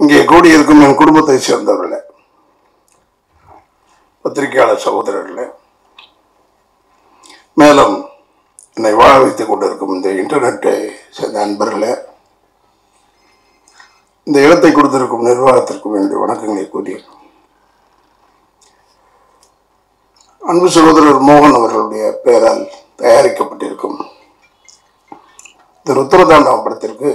இங்கே கூடியிருக்கும் என் குடும்பத்தை சேர்ந்தவர்களே பத்திரிகையாளர் சகோதரர்களே மேலும் என்னை வாழ வைத்துக் கொண்டிருக்கும் இந்த இன்டர்நெட்டை சேர்ந்த நண்பர்களே இந்த இடத்தை கொடுத்திருக்கும் நிர்வாகத்திற்கும் என்னுடைய வணக்கங்களை கூறி அன்பு சகோதரர் மோகன் அவர்களுடைய பெயரால் தயாரிக்கப்பட்டிருக்கும் இந்த ருத்ரதாண்டவம் படத்திற்கு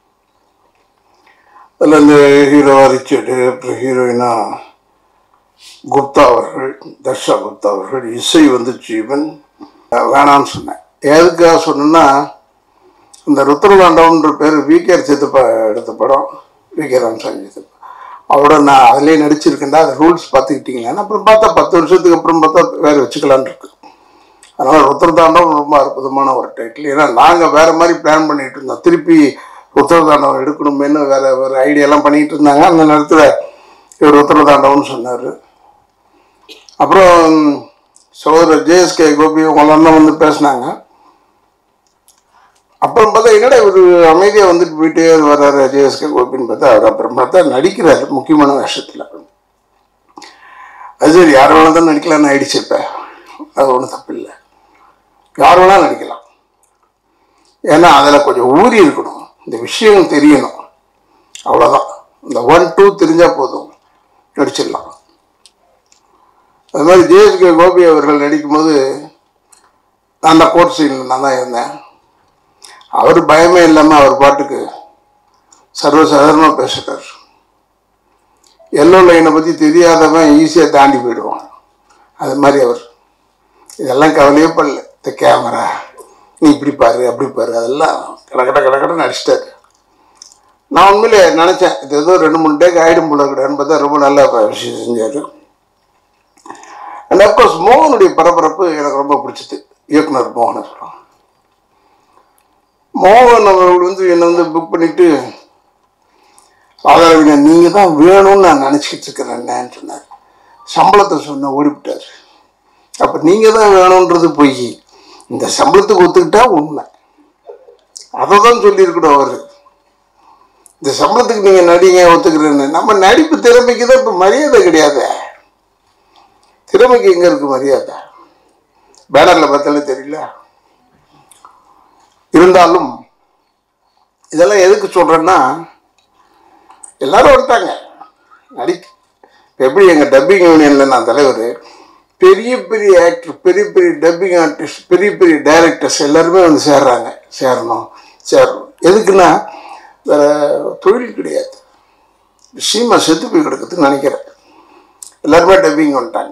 அதில் இந்த ஹீரோவா ரிச்சர்டு அப்புறம் ஹீரோயினா குப்தா அவர்கள் தர்ஷா குப்தா அவர்கள் இசை வந்து ஜீவன் வேணான்னு சொன்னேன் எதுக்காக சொன்னேன்னா இந்த ருத்ரதாண்டவன்ற பேர் விகேஆர் சித்தப்பா எடுத்த படம் விகே ராமசாமி சித்தப்பா அவரோட நான் அதிலே நடிச்சிருக்கேன்டா அது ரூல்ஸ் பார்த்துக்கிட்டீங்களா அப்புறம் பார்த்தா பத்து வருஷத்துக்கு அப்புறம் பார்த்தா வேறு வச்சுக்கலான்னு இருக்கு அதனால் ருத்ரதாண்டவம் ரொம்ப அற்புதமான ஒரு டைட்டில் ஏன்னா நாங்கள் வேறு மாதிரி பிளான் பண்ணிட்டு இருந்தோம் திருப்பி ருத்ரதாண்டவம் எடுக்கணுமேனு வேறு வேறு ஐடியாலாம் பண்ணிகிட்டு இருந்தாங்க அந்த நேரத்தில் இவர் ருத்ரதாண்டவம்னு சொன்னார் அப்புறம் சகோதரர் ஜேஎஸ்கே கோபி இவங்கெல்லாம் வந்து பேசினாங்க அப்புறம் பார்த்தா என்னடா இவர் அமைதியாக வந்துட்டு போயிட்டே வர்றாரு ஜேஎஸ்கே கோபின்னு பார்த்தா அவர் அப்புறம் பார்த்தா நடிக்கிறாரு முக்கியமான வேஷத்தில் அது சரி யார் வேணால் தான் நடிக்கலாம்னு ஆயிடுச்சு இப்போ அது ஒன்றும் தப்பு இல்லை யார் வேணால் நடிக்கலாம் ஏன்னா அதில் கொஞ்சம் ஊறி இருக்கணும் இந்த விஷயம் தெரியணும் அவ்வளோதான் இந்த ஒன் டூ தெரிஞ்சால் போதும் நடிச்சிடலாம் அது மாதிரி ஜேஎஸ்கே கோபி அவர்கள் நடிக்கும்போது நான் அந்த கோர்ட் சீனில் நான் தான் இருந்தேன் அவர் பயமே இல்லாமல் அவர் பாட்டுக்கு சர்வசாதாரணமாக பேசுகிறார் எல்லோ லைனை பற்றி தெரியாதவன் ஈஸியாக தாண்டி போயிடுவான் அது மாதிரி அவர் இதெல்லாம் கவலையே பண்ணல இந்த கேமரா நீ இப்படி பாரு அப்படி பாரு அதெல்லாம் கடக்கட கடக்கட நடிச்சிட்டாரு நான் உண்மையிலே நினச்சேன் இது ஏதோ ரெண்டு மூணு டேக்கு ஆயிடும் போல இருக்கிறான்னு பார்த்தா ரொம்ப நல்லா விஷயம் செஞ்சார் அண்ட் அப்கோர்ஸ் மோகனுடைய பரபரப்பு எனக்கு ரொம்ப பிடிச்சது இயக்குனர் மோகனை சொல்கிறோம் மோகன் அவர்கள் வந்து என்னை வந்து புக் பண்ணிட்டு ஆதரவின நீங்கள் தான் வேணும்னு நான் நினச்சிக்கிட்டு இருக்கிறேன்னு சொன்னார் சம்பளத்தை சொன்ன ஓடிவிட்டார் அப்போ நீங்கள் தான் வேணுன்றது பொய் இந்த சம்பளத்துக்கு ஒத்துக்கிட்டா உண்மை அதை தான் சொல்லியிருக்கணும் அவர் இந்த சம்பளத்துக்கு நீங்கள் நடிங்க ஒத்துக்கிறேன்னு நம்ம நடிப்பு திறமைக்கு தான் இப்போ மரியாதை கிடையாது திறமைக்கு எங்கே இருக்குது மரியாதை பேனரில் பார்த்தாலே தெரியல இருந்தாலும் இதெல்லாம் எதுக்கு சொல்கிறேன்னா எல்லாரும் வந்துட்டாங்க நடி இப்ப எப்படி எங்கள் டப்பிங் யூனியனில் நான் தலைவர் பெரிய பெரிய ஆக்டர் பெரிய பெரிய டப்பிங் ஆர்டிஸ்ட் பெரிய பெரிய டைரக்டர்ஸ் எல்லாருமே வந்து சேர்றாங்க சேரணும் சேரணும் எதுக்குன்னா வேற தொழில் கிடையாது சீமா செத்து போய் கிடக்குதுன்னு நினைக்கிறேன் எல்லாருமே டப்பிங் வந்துட்டாங்க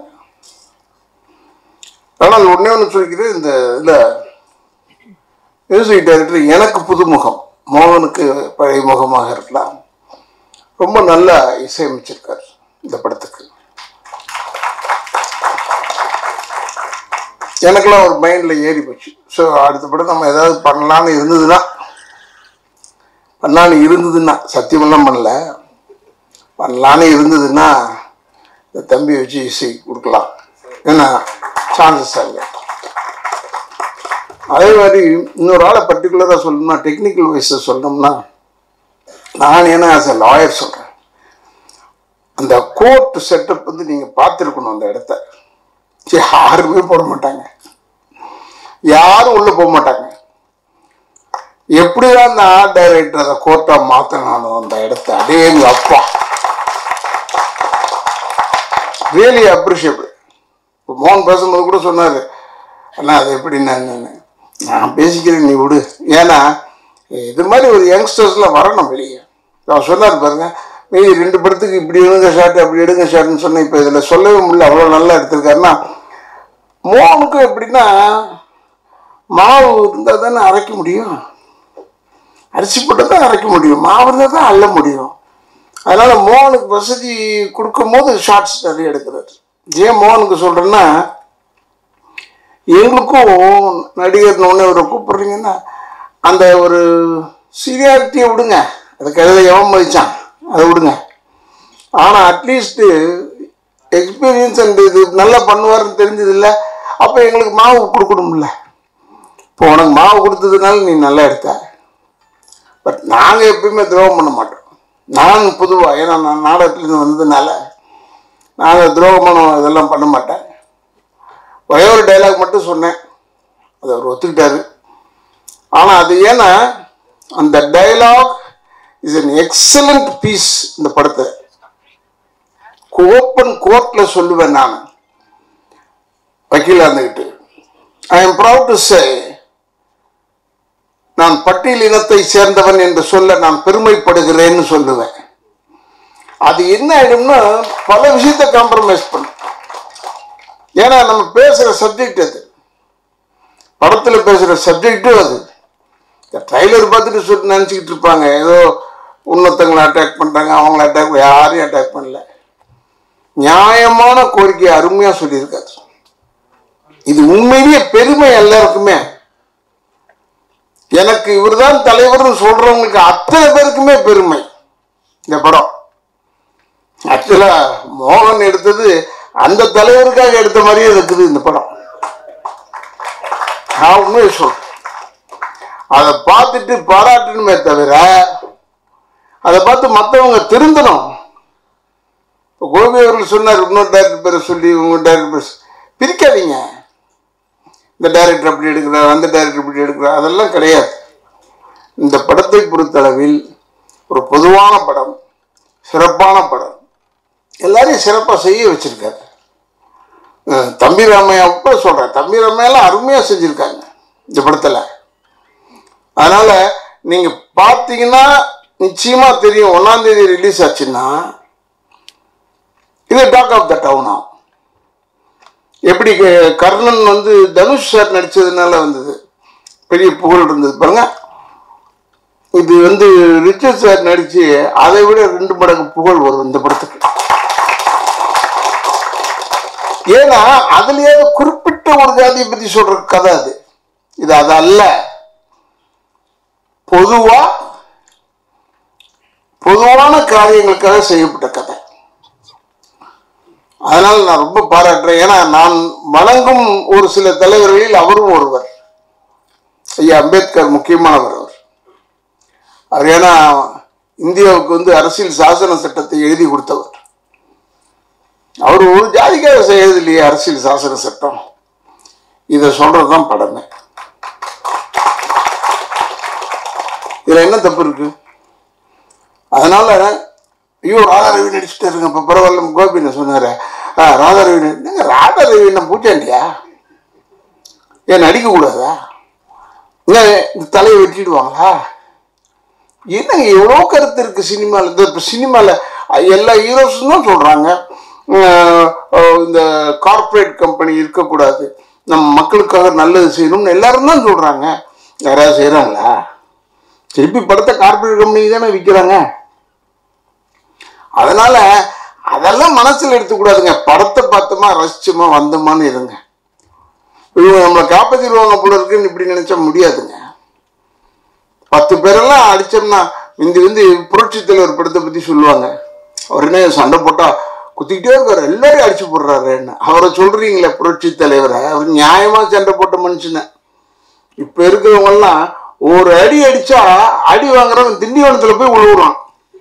ஆனால் ஒன்றே ஒன்று சொல்லிக்கிறேன் இந்த இதில் மியூசிக் டைரக்டர் எனக்கு புதுமுகம் மோகனுக்கு பழைய முகமாக இருக்கலாம் ரொம்ப நல்லா இசையமைச்சிருக்கார் இந்த படத்துக்கு எனக்கெல்லாம் ஒரு மைண்டில் ஏறி போச்சு ஸோ அடுத்த படம் நம்ம ஏதாவது பண்ணலான்னு இருந்ததுன்னா பண்ணலான்னு இருந்ததுன்னா சத்தியமெல்லாம் பண்ணல பண்ணலான்னு இருந்ததுன்னா இந்த தம்பி வச்சு இசை கொடுக்கலாம் ஏன்னா சான்சஸ் ஆகுது அதே மாதிரி இன்னொரு ஆளை பர்டிகுலராக சொல்லணும்னா டெக்னிக்கல் வைஸை சொல்லணும்னா நான் என்ன ஆஸ் அ லாயர் சொல்கிறேன் அந்த கோர்ட் செட்டப் வந்து நீங்கள் பார்த்துருக்கணும் அந்த இடத்த யாருமே போட மாட்டாங்க யாரும் உள்ளே போக மாட்டாங்க எப்படிதான் அந்த ஆர்ட் டைரக்டர் அதை கோர்ட்டாக மாற்றினாலும் அந்த இடத்த அடே எங்கள் அப்பா ரியலி அப்ரிஷியபிள் இப்போ மோகன் பேசும்போது கூட சொன்னார் அண்ணா அது எப்படி நான் நான் பேசிக்கிறேன் நீ விடு ஏன்னா இது மாதிரி ஒரு யங்ஸ்டர்ஸ்லாம் வரணும் வெளியே அவர் சொன்னார் பாருங்க மீதி ரெண்டு படத்துக்கு இப்படி எடுங்க ஷார்ட் அப்படி எடுங்க ஷார்ட்னு சொன்னேன் இப்போ இதில் சொல்லவே முடியல அவ்வளோ நல்லா எடுத்திருக்காருன்னா மோகனுக்கும் எப்படின்னா மாவு இருந்தால் தானே அரைக்க முடியும் அரிசி போட்டால் தான் அரைக்க முடியும் மாவு இருந்தால் தான் அள்ள முடியும் அதனால் மோகனுக்கு வசதி கொடுக்கும்போது ஷார்ட்ஸ் நிறைய எடுக்கிறார் ஏன் மோகனுக்கு சொல்கிறேன்னா எங்களுக்கும் நடிகர் ஒன்று இவரை கூப்பிட்றீங்கன்னா அந்த ஒரு சீனியாரிட்டியை விடுங்க அதை கழுத எவன் மதிச்சான் அதை விடுங்க ஆனால் அட்லீஸ்ட்டு எக்ஸ்பீரியன்ஸ் அண்ட் இது நல்லா பண்ணுவார்னு தெரிஞ்சது இல்லை அப்போ எங்களுக்கு மாவு கொடுக்கணும்ல இப்போ உனக்கு மாவு கொடுத்ததுனால நீ நல்லா எடுத்த பட் நாங்கள் எப்பயுமே துரோகம் பண்ண மாட்டோம் நான் பொதுவாக ஏன்னா நான் நாடகத்துலேருந்து வந்ததுனால நான் துரோகமானம் இதெல்லாம் பண்ண மாட்டேன் ஒரே ஒரு டைலாக் மட்டும் சொன்னேன் அதை அவர் ஒத்துக்கிட்டாரு ஆனால் அது ஏன்னா அந்த dialogue is an excellent piece இந்த படத்தை ஓப்பன் கோர்ட்டில் சொல்லுவேன் நான் வக்கீலாக இருந்துக்கிட்டு I am proud to say நான் பட்டியல் இனத்தை சேர்ந்தவன் என்று சொல்ல நான் பெருமைப்படுகிறேன்னு சொல்லுவேன் அது என்ன ஆயிடும்னா பல விஷயத்தை காம்ப்ரமைஸ் பண்ணும் ஏன்னா நம்ம பேசுகிற சப்ஜெக்ட் அது படத்தில் பேசுகிற சப்ஜெக்டும் அது ட்ரைலர் பார்த்துட்டு சொல்லி நினச்சிக்கிட்டு இருப்பாங்க ஏதோ இன்னொருத்தங்களை அட்டாக் பண்ணுறாங்க அவங்கள அட்டாக் யாரையும் அட்டாக் பண்ணல நியாயமான கோரிக்கையை அருமையாக சொல்லியிருக்காரு இது உண்மையிலேயே பெருமை எல்லாருக்குமே எனக்கு இவர்தான் தலைவர்னு சொல்றவங்களுக்கு அத்தனை பேருக்குமே பெருமை இந்த படம் ஆக்சுவலா மோகன் எடுத்தது அந்த தலைவருக்காக எடுத்த மாதிரியே இருக்குது இந்த படம் நான் உண்மையை சொல்றேன் அதை பார்த்துட்டு பாராட்டணுமே தவிர அதை பார்த்து மற்றவங்க திருந்தணும் இப்போ கோபி அவர்கள் சொன்னார் இன்னொரு டேரக்டர் பேரை சொல்லி உங்க டேரக்டர் பேர் சொ- பிரிக்காதீங்க இந்த டைரக்டர் அப்படி எடுக்கிறார் அந்த டைரக்டர் இப்படி எடுக்கிறார் அதெல்லாம் கிடையாது இந்த படத்தை பொறுத்தளவில் ஒரு பொதுவான படம் சிறப்பான படம் எல்லாரையும் சிறப்பாக செய்ய வச்சிருக்காரு அஹ் தம்பி ராமையா கூட சொல்கிறேன் தம்பி ராமையெல்லாம் அருமையாக செஞ்சுருக்காங்க இந்த படத்தில் அதனால் நீங்கள் பார்த்தீங்கன்னா நிச்சயமாக தெரியும் ஒன்றாந்தேதி ரிலீஸ் ஆச்சுன்னா இது டாக் ஆஃப் த டவுன் ஆகும் எப்படி க- கர்ணன் வந்து தனுஷ் சார் நடிச்சதுனால வந்தது பெரிய புகழ் இருந்தது பாருங்க இது வந்து ரிச்சர்ட் சார் நடிச்சு அதை விட ரெண்டு மடங்கு புகழ் வரும் இந்த படத்துக்கு ஏன்னா அதுலயாவது குறிப்பிட்ட ஒரு ஜாதியை பத்தி சொல்ற கதை அது இது அது அல்ல பொதுவா பொதுவான காரியங்களுக்காக செய்யப்பட்ட கதை அதனால் நான் ரொம்ப பாராட்டுறேன் ஏன்னா நான் வணங்கும் ஒரு சில தலைவர்களில் அவரும் ஒருவர் ஐயா அம்பேத்கர் முக்கியமானவர் அவர் அவர் ஏன்னா இந்தியாவுக்கு வந்து அரசியல் சாசன சட்டத்தை எழுதி கொடுத்தவர் அவர் ஒரு ஜாதிக்காக செய்யறது இல்லையே அரசியல் சாசன சட்டம் இதை சொல்றது தான் படமே இதுல என்ன தப்பு இருக்கு அதனால ஐயோ ராதாரவி நடிச்சுட்டு இருங்க இப்போ பரவாயில்ல கோபின்னு சொன்னாரு ஆ ராதாரவி என்னங்க ராதாரவி என்ன பூச்சாண்டியா ஏன் நடிக்கக்கூடாதா என்ன இந்த தலையை வெட்டிடுவாங்களா என்னங்க எவ்வளோ கருத்து இருக்கு சினிமாவில் இந்த இப்போ சினிமாவில் எல்லா ஹீரோஸும் தான் சொல்கிறாங்க இந்த கார்ப்பரேட் கம்பெனி இருக்கக்கூடாது நம்ம மக்களுக்காக நல்லது செய்யணும்னு எல்லாரும் தான் சொல்கிறாங்க யாராவது செய்கிறாங்களா திருப்பி படத்தை கார்ப்பரேட் கம்பெனி தானே விற்கிறாங்க அதனால அதெல்லாம் மனசில் எடுத்துக்கூடாதுங்க படத்தை பார்த்தோமா ரசிச்சோமா வந்தோமான்னு இருங்க இவங்க நம்மளை காப்பாற்றிடுவாங்க போல இருக்குன்னு இப்படி நினைச்சா முடியாதுங்க பத்து பேரெல்லாம் அடிச்சோம்னா இந்த வந்து புரட்சி தலைவர் படத்தை பற்றி சொல்லுவாங்க அவர் என்ன சண்டை போட்டா குத்திக்கிட்டே இருக்காரு எல்லாரையும் அடிச்சு போடுறாருன்னு அவரை சொல்றீங்களே புரட்சி தலைவரை அவர் நியாயமா சண்டை போட்ட மனுஷனை இப்ப இருக்கிறவங்கெல்லாம் ஒரு அடி அடிச்சா அடி வாங்குறவன் திண்டிவனத்துல போய் உழுவுறான்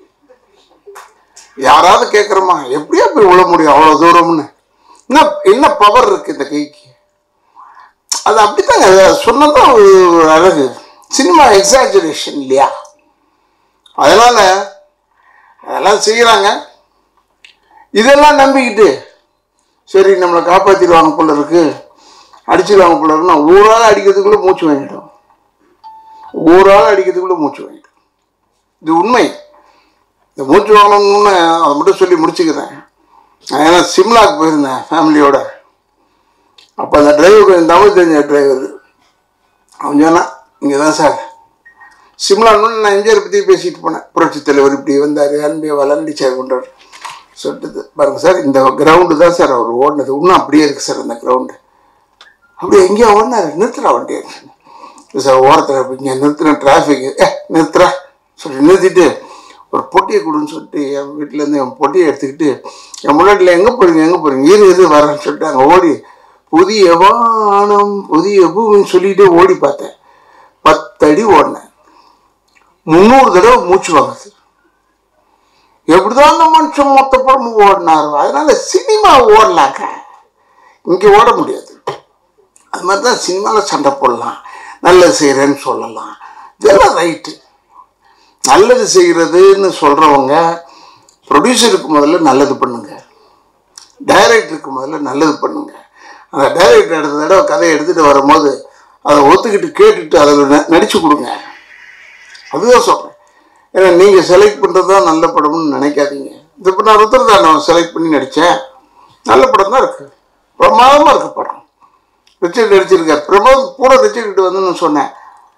யாராவது கேட்குறோமா எப்படியா போய் விழ முடியும் அவ்வளோ தூரம்னு என்ன என்ன பவர் இருக்கு இந்த கைக்கு அது அப்படித்தாங்க அது சொன்னதான் ஒரு அழகு சினிமா எக்ஸாஜரேஷன் இல்லையா அதனால அதெல்லாம் செய்கிறாங்க இதெல்லாம் நம்பிக்கிட்டு சரி நம்மளை காப்பாற்றிடுவாங்க போல இருக்கு அடிச்சிடுவாங்க போல இருக்குன்னா ஊரால் அடிக்கிறதுக்குள்ளே மூச்சு வாங்கிடும் ஊரால் அடிக்கிறதுக்குள்ளே மூச்சு வாங்கிடும் இது உண்மை இந்த மூச்சு வாங்கணும்னு அதை மட்டும் சொல்லி முடிச்சுக்கிறேன் நான் ஏன்னா சிம்லாக்கு போயிருந்தேன் ஃபேமிலியோட அப்போ அந்த டிரைவர் கொஞ்சம் தமிழ் தெரிஞ்ச டிரைவர் அவன் சொன்னான் இங்கே தான் சார் சிம்லான்னு நான் எம்ஜிஆர் பற்றி பேசிட்டு போனேன் புரட்சி தலைவர் இப்படி வந்தார் அன்பே வளர்ந்துச்சார் கொண்டார் சொல்லிட்டு பாருங்க சார் இந்த கிரவுண்டு தான் சார் அவர் ஓடினது இன்னும் அப்படியே இருக்குது சார் அந்த கிரவுண்டு அப்படியே எங்கேயோ ஓடினார் நிறுத்துறா வண்டி சார் ஓரத்தில் இங்கே நிறுத்தின டிராஃபிக் ஏ நிறுத்துறா சொல்லி நிறுத்திட்டு ஒரு பொட்டியை கொடுன்னு சொல்லிட்டு என் வீட்டிலேருந்து என் பொட்டியை எடுத்துக்கிட்டு என் முன்னாடியில் எங்கே போகிறீங்க எங்கே போகிறீங்க இரு இரு வரேன்னு சொல்லிட்டு அங்கே ஓடி புதிய வானம் புதிய பூமின்னு சொல்லிட்டு ஓடி பார்த்தேன் பத்தடி ஓடினேன் முந்நூறு தடவை மூச்சு வாங்குது எப்படிதான் அந்த மனுஷன் மொத்த படமும் ஓடினாரோ அதனால சினிமா ஓடலாங்க இங்கே ஓட முடியாது அது மாதிரி தான் சினிமாவில் சண்டை போடலாம் நல்லது செய்கிறேன்னு சொல்லலாம் இதெல்லாம் ரைட்டு நல்லது செய்கிறதுன்னு சொல்கிறவங்க ப்ரொடியூசருக்கு முதல்ல நல்லது பண்ணுங்க டைரக்டருக்கு முதல்ல நல்லது பண்ணுங்க அந்த டைரக்டர் அடுத்த தடவை கதையை எடுத்துகிட்டு வரும்போது அதை ஒத்துக்கிட்டு கேட்டுட்டு அதில் ந நடித்து கொடுங்க அதுதான் சொல்கிறேன் ஏன்னா நீங்கள் செலக்ட் பண்ணுறது தான் நல்ல படம்னு நினைக்காதீங்க இது இப்போ நான் ருத்ரதாண்டவன் செலக்ட் பண்ணி நடித்தேன் நல்ல படம் தான் இருக்குது பிரமாதமாக இருக்கு படம் ரிச்சர்ட் நடிச்சிருக்கார் பிரமாத் கூட ரிச்சர்ட் வந்துன்னு சொன்னேன்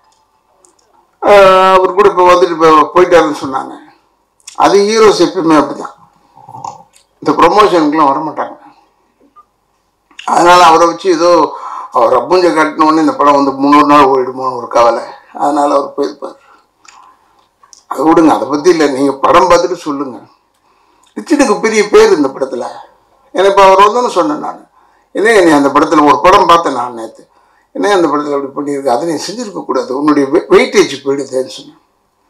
ஆஹ் அவர் கூட இப்போ வந்துட்டு இப்போ போயிட்டாருன்னு சொன்னாங்க அது ஹீரோஸ் எப்பயுமே அப்படிதான் இந்த ப்ரொமோஷனுக்குலாம் வரமாட்டாங்க அதனால் அவரை வச்சு ஏதோ அவர் அப்புஞ்ச கட்டினோடனே இந்த படம் வந்து முந்நூறு நாள் ஓடிடுமோன்னு ஒரு கவலை அதனால் அவர் போயிருப்பார் அதை விடுங்க அதை பற்றி இல்லை நீங்கள் படம் பார்த்துட்டு சொல்லுங்கள் ரிச்சர்டுக்கு பெரிய பேர் இந்த படத்தில் ஏன்னா இப்போ அவர் வந்தோன்னு சொன்னேன் நான் என்ன நீ அந்த படத்தில் ஒரு படம் பார்த்தேன் நான் நேற்று என்ன அந்த படத்தில் அப்படி பண்ணியிருக்கு அதை நீ செஞ்சுருக்க கூடாது உன்னுடைய வெயிட்டேஜ் போயிடுதுன்னு சொன்னேன்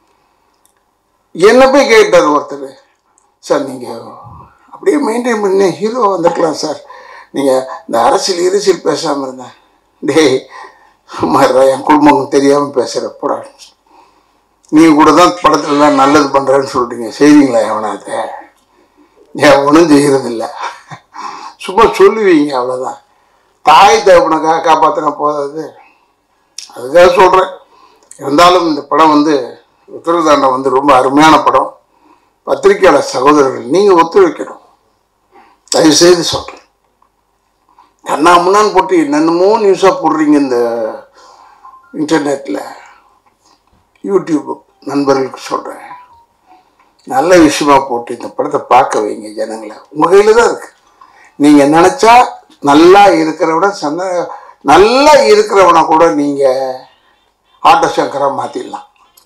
என்ன போய் கேட்டார் ஒருத்தர் சார் நீங்கள் அப்படியே மெயின்டைன் பண்ணி ஹீரோ வந்திருக்கலாம் சார் நீங்கள் இந்த அரசியல் இரசியல் பேசாமல் இருந்தேன் டேய் சும்மா இருடா, என் குடும்பம் தெரியாமல் பேசுகிற போடா நீங்கள் கூட தான் படத்துலலாம் நல்லது பண்ணுறேன்னு சொல்லிட்டீங்க செய்வீங்களா எவனாத்த எவனும் செய்கிறதில்ல சும்மா சொல்லுவீங்க அவ்வளோதான் தாய் தகப்பனை கா காப்பாற்றினா போதாது அதுக்காக சொல்கிறேன் இருந்தாலும் இந்த படம் வந்து உத்தரதாண்டம் வந்து ரொம்ப அருமையான படம் பத்திரிக்கையாளர் சகோதரர்கள் நீங்கள் ஒத்துழைக்கணும் தயவுசெய்து சொல்கிறேன் கண்ணா முன்னான்னு போட்டு என்னென்னமோ நியூஸாக போடுறீங்க இந்த இன்டர்நெட்டில் யூடியூப் நண்பர்களுக்கு சொல்கிறேன் நல்ல விஷயமா போட்டு இந்த படத்தை பார்க்க வைங்க ஜனங்களை உங்கள் கையில் தான் இருக்குது நீங்கள் நினச்சா நல்லா இருக்கிறவன சந்த நல்லா இருக்கிறவனை கூட நீங்கள் ஆட்டோ சங்கரா மாற்றிடலாம்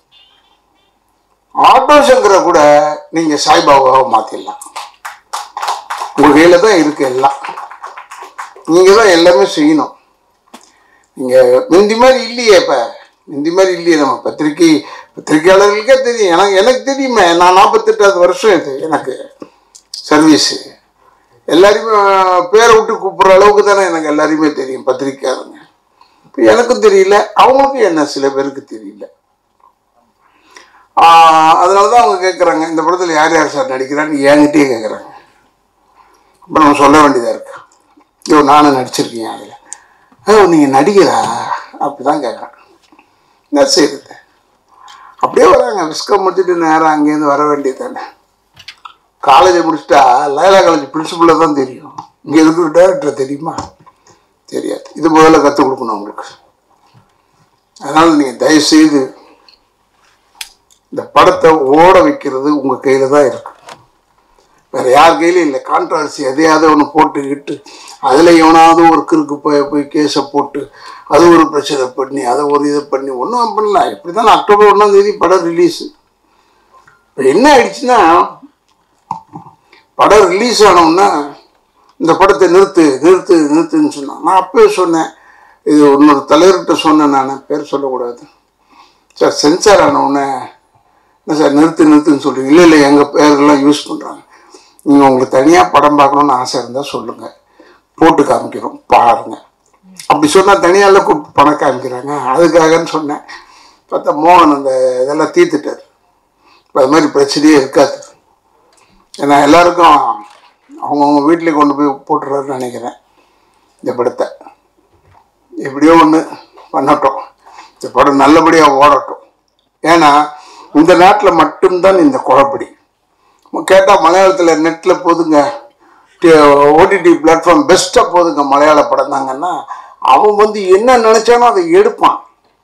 ஆட்டோ சங்கரை கூட நீங்கள் சாய்பாபாவை மாற்றிடலாம் உங்கள் கையில் தான் இருக்குது எல்லாம் நீங்கள் தான் எல்லாமே செய்யணும் நீங்கள் முந்தி மாதிரி இல்லையே இப்போ முந்தி மாதிரி இல்லையே நம்ம பத்திரிக்கை பத்திரிக்கையாளர்களுக்கே தெரியும் எனக்கு எனக்கு தெரியுமே நான் நாற்பத்தெட்டாவது வருஷம் இது எனக்கு சர்வீஸு எல்லாரையுமே பேரை விட்டு கூப்பிட்ற அளவுக்கு தானே எனக்கு எல்லாரையுமே தெரியும் பத்திரிக்கையாளங்க இப்போ எனக்கும் தெரியல அவங்களுக்கும் என்ன சில பேருக்கு தெரியல அதனால தான் அவங்க கேட்குறாங்க இந்த படத்தில் யார் யார் சார் நடிக்கிறான்னு என்கிட்டயே கேட்குறாங்க அப்போ நம்ம சொல்ல வேண்டியதாக இருக்கு ஐயோ நானும் நடிச்சிருக்கேன் அதில் ஓ நீங்கள் நடிகரா அப்படி தான் கேட்குறேன் என்ன செய்யுது அப்படியே வராங்க விஸ்கம் முடிச்சுட்டு நேரம் அங்கேருந்து வர வேண்டியது தானே காலேஜை முடிச்சிட்டா லைலா காலேஜ் பிரின்சிபலில் தான் தெரியும் இங்கே இருக்கிற டேரக்டர் தெரியுமா தெரியாது இது முதல்ல கற்றுக் கொடுக்கணும் உங்களுக்கு அதனால் நீங்கள் தயவுசெய்து இந்த படத்தை ஓட வைக்கிறது உங்கள் கையில் தான் இருக்கு வேறு யார் கையிலும் இல்லை கான்ட்ரவர்சி எதையாவது ஒன்று போட்டுக்கிட்டு அதில் எவனாவது ஒரு கிறுக்கு போய் போய் கேஸை போட்டு அது ஒரு பிரச்சனை பண்ணி அதை ஒரு இதை பண்ணி ஒன்றும் பண்ணல இப்படி தான் அக்டோபர் ஒன்றாம் தேதி படம் ரிலீஸு இப்போ என்ன ஆயிடுச்சுன்னா படம் ரிலீஸ் ஆனோன்னா இந்த படத்தை நிறுத்து நிறுத்து நிறுத்துன்னு சொன்னான் நான் அப்பவே சொன்னேன் இது இன்னொரு தலைவர்கிட்ட சொன்னேன் நான் பேர் சொல்லக்கூடாது சார் சென்சார் ஆனவுடனே என்ன சார் நிறுத்து நிறுத்துன்னு சொல்கிறீங்க இல்லை இல்லை எங்கள் பேரெல்லாம் யூஸ் பண்ணுறாங்க நீங்கள் உங்களுக்கு தனியாக படம் பார்க்கணுன்னு ஆசை இருந்தால் சொல்லுங்கள் போட்டு காமிக்கிறோம் பாருங்க அப்படி சொன்னால் தனியால் கூப்பிட்டு பணம் காமிக்கிறாங்க அதுக்காகன்னு சொன்னேன் பார்த்தா மோகன் அந்த இதெல்லாம் தீர்த்துட்டார் இப்போ அது மாதிரி பிரச்சனையே இருக்காது ஏன்னா எல்லாருக்கும் அவங்கவுங்க வீட்டிலே கொண்டு போய் போட்டுறாருன்னு நினைக்கிறேன் இந்த படத்தை எப்படியோ ஒன்று பண்ணட்டும் இந்த படம் நல்லபடியாக ஓடட்டும் ஏன்னா இந்த நாட்டில் மட்டும்தான் இந்த குழப்படி கேட்டால் மலையாளத்தில் நெட்டில் போதுங்க ஓடிடி பிளாட்ஃபார்ம் பெஸ்ட்டாக போதுங்க மலையாள படம் தாங்கன்னா அவன் வந்து என்ன நினச்சானோ அதை எடுப்பான்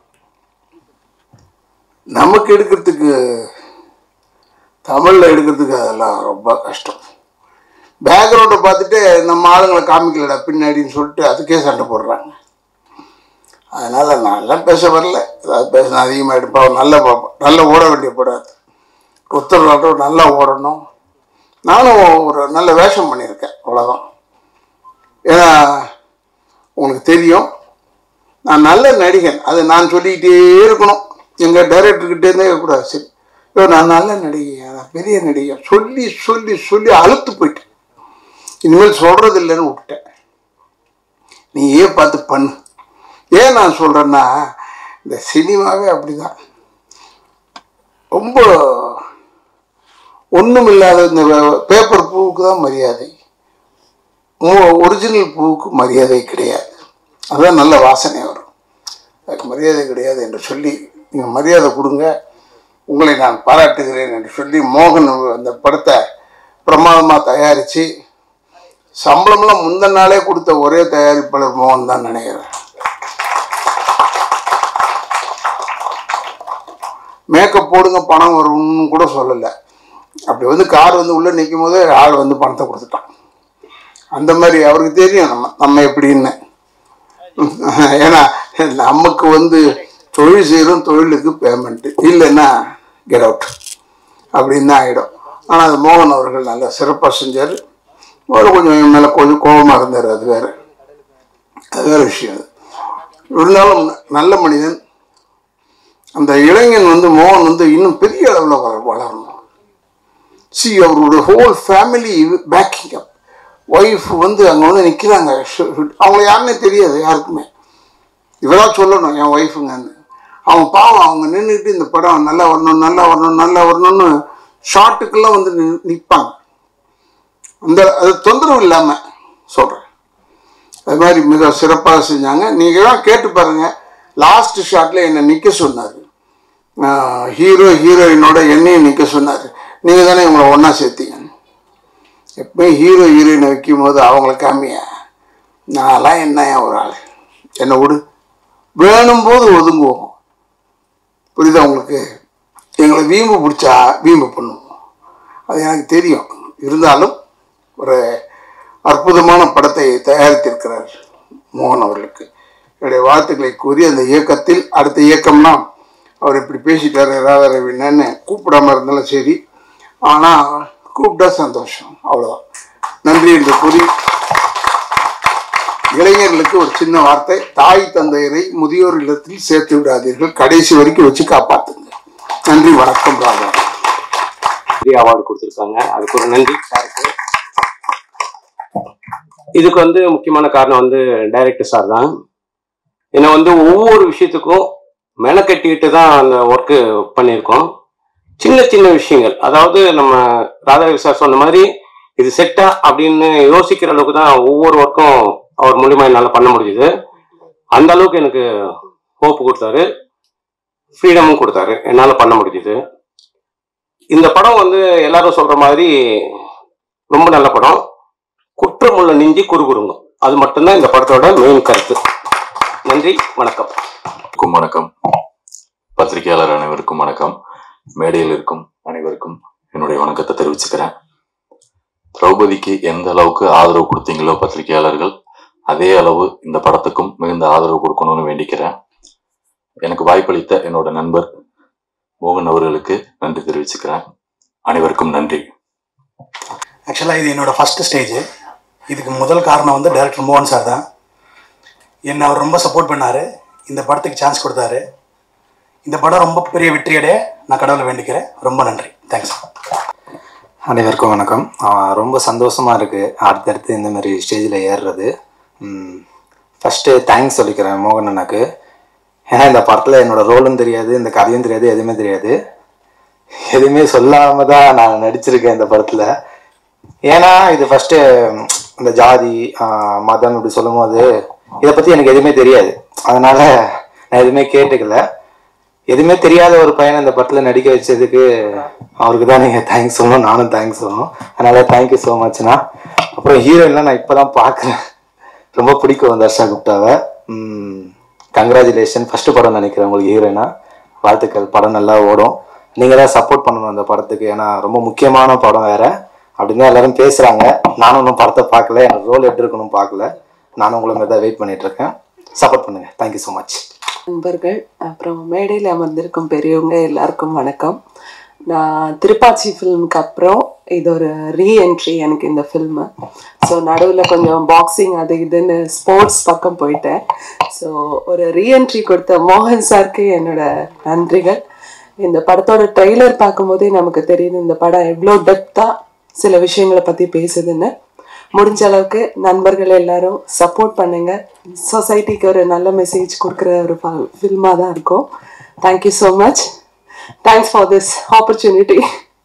நமக்கு எடுக்கிறதுக்கு தமிழில் எடுக்கிறதுக்கு அதெல்லாம் ரொம்ப கஷ்டம் பேக்ரவுண்டை பார்த்துட்டு நம்ம ஆளுங்களை காமிக்கலடா பின்னாடின்னு சொல்லிட்டு அதுக்கே சண்டை போடுறாங்க அதனால் நான்லாம் பேச வரல ஏதாவது பேசினா அதிகமாக எடுப்பேன் நல்ல பார்ப்பேன் நல்ல ஓட வேண்டிய படாது உத்தரவாட்டம் நல்லா ஓடணும் நானும் ஒரு நல்ல வேஷம் பண்ணியிருக்கேன் அவ்வளோதான் ஏன்னா உங்களுக்கு தெரியும் நான் நல்ல நடிகன் அது நான் சொல்லிக்கிட்டே இருக்கணும் எங்கள் டைரக்டர்கிட்டேருந்தே இருக்கக்கூடாது சரி ஐயோ நான் நல்ல நடிகை நான் பெரிய நடிகை சொல்லி சொல்லி சொல்லி அழுத்து போயிட்டேன் இனிமேல் சொல்கிறது இல்லைன்னு விட்டுட்டேன் நீ ஏன் பார்த்து பண்ணு ஏன் நான் சொல்கிறேன்னா இந்த சினிமாவே அப்படிதான் ரொம்ப ஒன்றும் இல்லாத இந்த பேப்பர் பூவுக்கு தான் மரியாதை ஒரிஜினல் பூவுக்கு மரியாதை கிடையாது அதுதான் நல்ல வாசனை வரும் அதுக்கு மரியாதை கிடையாது என்று சொல்லி நீங்கள் மரியாதை கொடுங்க உங்களை நான் பாராட்டுகிறேன் என்று சொல்லி மோகன் அந்த படத்தை பிரமாதமாக தயாரித்து சம்பளம்லாம் முந்தின நாளே கொடுத்த ஒரே தயாரிப்பாளர் மோகன் தான் நினைக்கிறேன் மேக்கப் போடுங்க பணம் வரும்னு கூட சொல்லலை அப்படி வந்து கார் வந்து உள்ளே நிற்கும் போதே ஆள் வந்து பணத்தை கொடுத்துட்டான் அந்த மாதிரி அவருக்கு தெரியும் நம்ம நம்ம எப்படின்னு ஏன்னா நமக்கு வந்து தொழில் செய்கிறோம் தொழிலுக்கு பேமெண்ட்டு இல்லைன்னா கெட் அவுட் அப்படின்னு தான் ஆகிடும் ஆனால் அது மோகன் அவர்கள் நல்லா சிறப்பாக செஞ்சார் ஒரு கொஞ்சம் என் மேலே கொஞ்சம் கோபமாக இருந்தார் அது வேறு அது வேறு விஷயம் அது இருந்தாலும் நல்ல மனிதன் அந்த இளைஞன் வந்து மோகன் வந்து இன்னும் பெரிய அளவில் வள வளரணும் சி அவரோட whole family packing up wife வந்து அங்கே வந்து நிற்கிறாங்க அவங்க யாருன்னே தெரியாது யாருக்குமே இவராக சொல்லணும் என் ஒய்ஃபுங்கன்னு அவங்க பாவம் அவங்க நின்றுட்டு இந்த படம் நல்லா வரணும் நல்லா வரணும் நல்லா வரணும்னு ஷார்ட்டுக்கெல்லாம் வந்து நிற்பாங்க அந்த அது தொந்தரவு இல்லாமல் சொல்கிறேன் அது மாதிரி மிக சிறப்பாக செஞ்சாங்க நீங்கள் தான் கேட்டு பாருங்கள் லாஸ்ட் ஷாட்டில் என்னை நிற்க சொன்னார் ஹீரோ ஹீரோயினோட என்னையும் நிற்க சொன்னார் நீங்கள் தானே இவங்களை ஒன்றா சேர்த்தீங்க எப்பயும் ஹீரோ ஹீரோயினை வைக்கும் போது அவங்கள காமியா நான்லாம் என்ன ஒரு ஆள் என்னை விடு வேணும் போது ஒதுங்குவோம் புரியுதா உங்களுக்கு எங்களை வீம்பு பிடிச்சா வீம்பு பண்ணுவோம் அது எனக்கு தெரியும் இருந்தாலும் ஒரு அற்புதமான படத்தை தயாரித்திருக்கிறார் மோகன் அவர்களுக்கு என்னுடைய வாழ்த்துக்களை கூறி அந்த இயக்கத்தில் அடுத்த இயக்கம்னா அவர் இப்படி பேசிட்டார் ராதா ரவின்னு கூப்பிடாம இருந்தாலும் சரி ஆனால் கூப்பிட்டா சந்தோஷம் அவ்வளோதான் நன்றி என்று கூறி இளைஞர்களுக்கு ஒரு சின்ன வார்த்தை தாய் தந்தையரை முதியோர் இல்லத்தில் சேர்த்து விடாதீர்கள் கடைசி வரைக்கும் வச்சு காப்பாத்துங்க நன்றி வணக்கம் ராதா அவார்டு கொடுத்துருக்காங்க அதுக்கு ஒரு நன்றி சாருக்கு இதுக்கு வந்து முக்கியமான காரணம் வந்து டைரக்டர் சார் தான் ஏன்னா வந்து ஒவ்வொரு விஷயத்துக்கும் மெனக்கட்டிட்டு தான் அந்த ஒர்க்கு பண்ணியிருக்கோம் சின்ன சின்ன விஷயங்கள் அதாவது நம்ம ராதாரவி சார் சொன்ன மாதிரி இது செட்டா அப்படின்னு யோசிக்கிற அளவுக்கு தான் ஒவ்வொரு ஒர்க்கும் அவர் மூலியமா என்னால் பண்ண முடியுது அந்த அளவுக்கு எனக்கு ஹோப் கொடுத்தாரு ஃப்ரீடமும் கொடுத்தாரு என்னால் பண்ண முடியுது இந்த படம் வந்து எல்லாரும் சொல்ற மாதிரி ரொம்ப நல்ல படம் குற்றமுள்ள நெஞ்சி குறுகுறுங்க அது மட்டும்தான் இந்த படத்தோட மெயின் கருத்து நன்றி வணக்கம் அனைவருக்கும் வணக்கம் பத்திரிகையாளர் அனைவருக்கும் வணக்கம் மேடையில் இருக்கும் அனைவருக்கும் என்னுடைய வணக்கத்தை தெரிவிச்சுக்கிறேன் திரௌபதிக்கு எந்த அளவுக்கு ஆதரவு கொடுத்தீங்களோ பத்திரிகையாளர்கள் அதே அளவு இந்த படத்துக்கும் மிகுந்த ஆதரவு கொடுக்கணும்னு வேண்டிக்கிறேன் எனக்கு வாய்ப்பளித்த என்னோட நண்பர் மோகன் அவர்களுக்கு நன்றி தெரிவிச்சுக்கிறேன் அனைவருக்கும் நன்றி ஆக்சுவலாக இது என்னோட ஃபஸ்ட்டு ஸ்டேஜ் இதுக்கு முதல் காரணம் வந்து டைரக்டர் மோகன் சார் தான் என்னை அவர் ரொம்ப சப்போர்ட் பண்ணார் இந்த படத்துக்கு சான்ஸ் கொடுத்தாரு இந்த படம் ரொம்ப பெரிய வெற்றியடைய நான் கடவுளை வேண்டிக்கிறேன் ரொம்ப நன்றி தேங்க்ஸ் அனைவருக்கும் வணக்கம் ஆஹ் ரொம்ப சந்தோஷமாக இருக்குது அடுத்தடுத்து இந்த மாதிரி ஸ்டேஜில் ஏறுறது ஃபஸ்ட்டு தேங்க்ஸ் சொல்லிக்கிறேன் மோகன் அண்ணாக்கு ஏன்னா இந்த படத்தில் என்னோட ரோலும் தெரியாது இந்த கதையும் தெரியாது எதுவுமே தெரியாது எதுவுமே சொல்லாமல் தான் நான் நடிச்சிருக்கேன் இந்த படத்தில் ஏன்னா இது ஃபஸ்ட்டு இந்த ஜாதி ஆஹ் மதம் இப்படி சொல்லும்போது இதை பற்றி எனக்கு எதுவுமே தெரியாது அதனால் நான் எதுவுமே கேட்டுக்கல எதுவுமே தெரியாத ஒரு பையனை இந்த படத்தில் நடிக்க வச்சதுக்கு அவருக்கு தான் நீங்கள் தேங்க்ஸ் சொல்லணும் நானும் தேங்க்ஸ் சொல்லணும் அதனால தேங்க்யூ ஸோ மச்ண்ணா அப்புறம் ஹீரோயின்லாம் நான் இப்போ தான் பார்க்குறேன் ரொம்ப பிடிக்கும் தர்ஷா குப்தாவை கங்க்ராச்சுலேஷன் ஃபஸ்ட்டு படம் நினைக்கிறேன் உங்களுக்கு ஹீரோயினா வாழ்த்துக்கள் படம் நல்லா ஓடும் நீங்கள் தான் சப்போர்ட் பண்ணணும் அந்த படத்துக்கு ஏன்னா ரொம்ப முக்கியமான படம் வேற அப்படின்னு தான் எல்லாரும் பேசுகிறாங்க நானும் இன்னும் படத்தை பார்க்கல எனக்கு ரோல் எப்படி இருக்கணும் பார்க்கல நானும் உங்களை மாதிரி தான் வெயிட் பண்ணிட்டு இருக்கேன் சப்போர்ட் பண்ணுங்கள் தேங்க்யூ ஸோ மச் நண்பர்கள் அப்புறம் மேடையில் அமர்ந்திருக்கும் பெரியவங்க எல்லாருக்கும் வணக்கம் நான் திருப்பாச்சி ஃபிலிமுக்கு அப்புறம் இது ஒரு ரீஎன்ட்ரி எனக்கு இந்த ஃபில்மு ஸோ நடுவில் கொஞ்சம் பாக்ஸிங் அது இதுன்னு ஸ்போர்ட்ஸ் பக்கம் போயிட்டேன் ஸோ ஒரு ரீஎன்ட்ரி கொடுத்த மோகன் சாருக்கு என்னோட நன்றிகள் இந்த படத்தோட ட்ரெய்லர் பார்க்கும்போதே நமக்கு தெரியுது இந்த படம் எவ்வளோ டெப்த்தாக சில விஷயங்களை பற்றி பேசுதுன்னு முடிஞ்ச அளவுக்கு நண்பர்கள் எல்லாரும் சப்போர்ட் பண்ணுங்க சொசைட்டிக்கு ஒரு நல்ல மெசேஜ் கொடுக்குற ஒரு ஃபில்மாக தான் இருக்கும் thank you so much thanks for this opportunity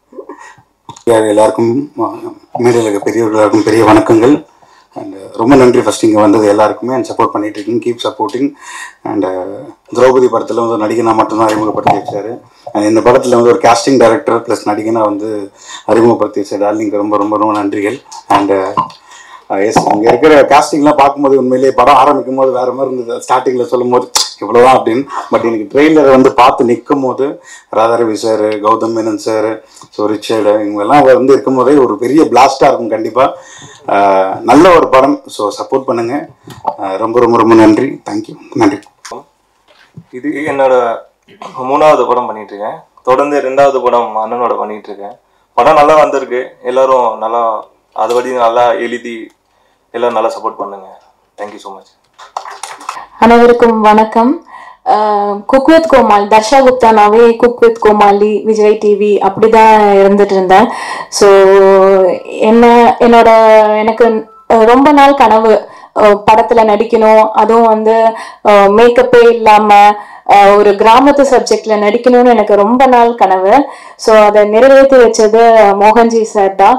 யார் எல்லாருக்கும் மேடையில் இருக்க பெரியவர்களுக்கும் பெரிய வணக்கங்கள் அண்ட் ரொம்ப நன்றி ஃபஸ்ட் இங்கே வந்தது எல்லாருக்குமே அண்ட் சப்போர்ட் பண்ணிட்டு இருக்கீங்க கீப் சப்போர்ட்டிங் அண்ட் திரௌபதி படத்தில் வந்து ஒரு நடிகனாக மட்டும்தான் அறிமுகப்படுத்தி வச்சாரு அண்ட் இந்த படத்தில் வந்து ஒரு casting டைரக்டர் ப்ளஸ் நடிகனாக வந்து அறிமுகப்படுத்தி வச்ச டார்லிங்க்கு ரொம்ப ரொம்ப ரொம்ப நன்றிகள் அண்ட் எஸ் இங்கே இருக்கிற காஸ்டிங்லாம் பார்க்கும்போது உண்மையிலேயே படம் ஆரம்பிக்கும் போது வேற மாதிரி இருந்தது ஸ்டார்டிங்கில் சொல்லும் போது இவ்வளோதான் அப்படின்னு பட் எனக்கு ட்ரெயிலரை வந்து பார்த்து நிற்கும் போது Radharavi sir Gautham Menon sir so Richard இவங்கெல்லாம் வந்து இருக்கும் போதே ஒரு பெரிய பிளாஸ்டாக இருக்கும் கண்டிப்பாக நல்ல ஒரு படம் ஸோ சப்போர்ட் பண்ணுங்கள் ரொம்ப ரொம்ப ரொம்ப நன்றி தேங்க்யூ நன்றி இது என்னோட மூணாவது படம் பண்ணிட்டு இருக்கேன் தொடர்ந்து ரெண்டாவது படம் அண்ணனோட பண்ணிட்டு இருக்கேன் படம் நல்லா வந்திருக்கு எல்லாரும் நல்லா அதுபடி நல்லா எழுதி எல்லாரும் நல்லா சப்போர்ட் பண்ணுங்க தேங்க்யூ ஸோ மச் அனைவருக்கும் வணக்கம் குக் வித் கோமால் தர்ஷா குப்தானாவே cook with Comali Vijay TV அப்படிதான் இருந்துட்டு இருந்தேன் ஸோ என்ன என்னோட எனக்கு அஹ், ரொம்ப நாள் கனவு அஹ், படத்துல நடிக்கணும் அதுவும் வந்து மேக்கப்பே இல்லாம அஹ், ஒரு கிராமத்து சப்ஜெக்ட்ல நடிக்கணும்னு எனக்கு ரொம்ப நாள் கனவு ஸோ அதை நிறைவேற்றி வச்சது மோகன்ஜி சார் தான்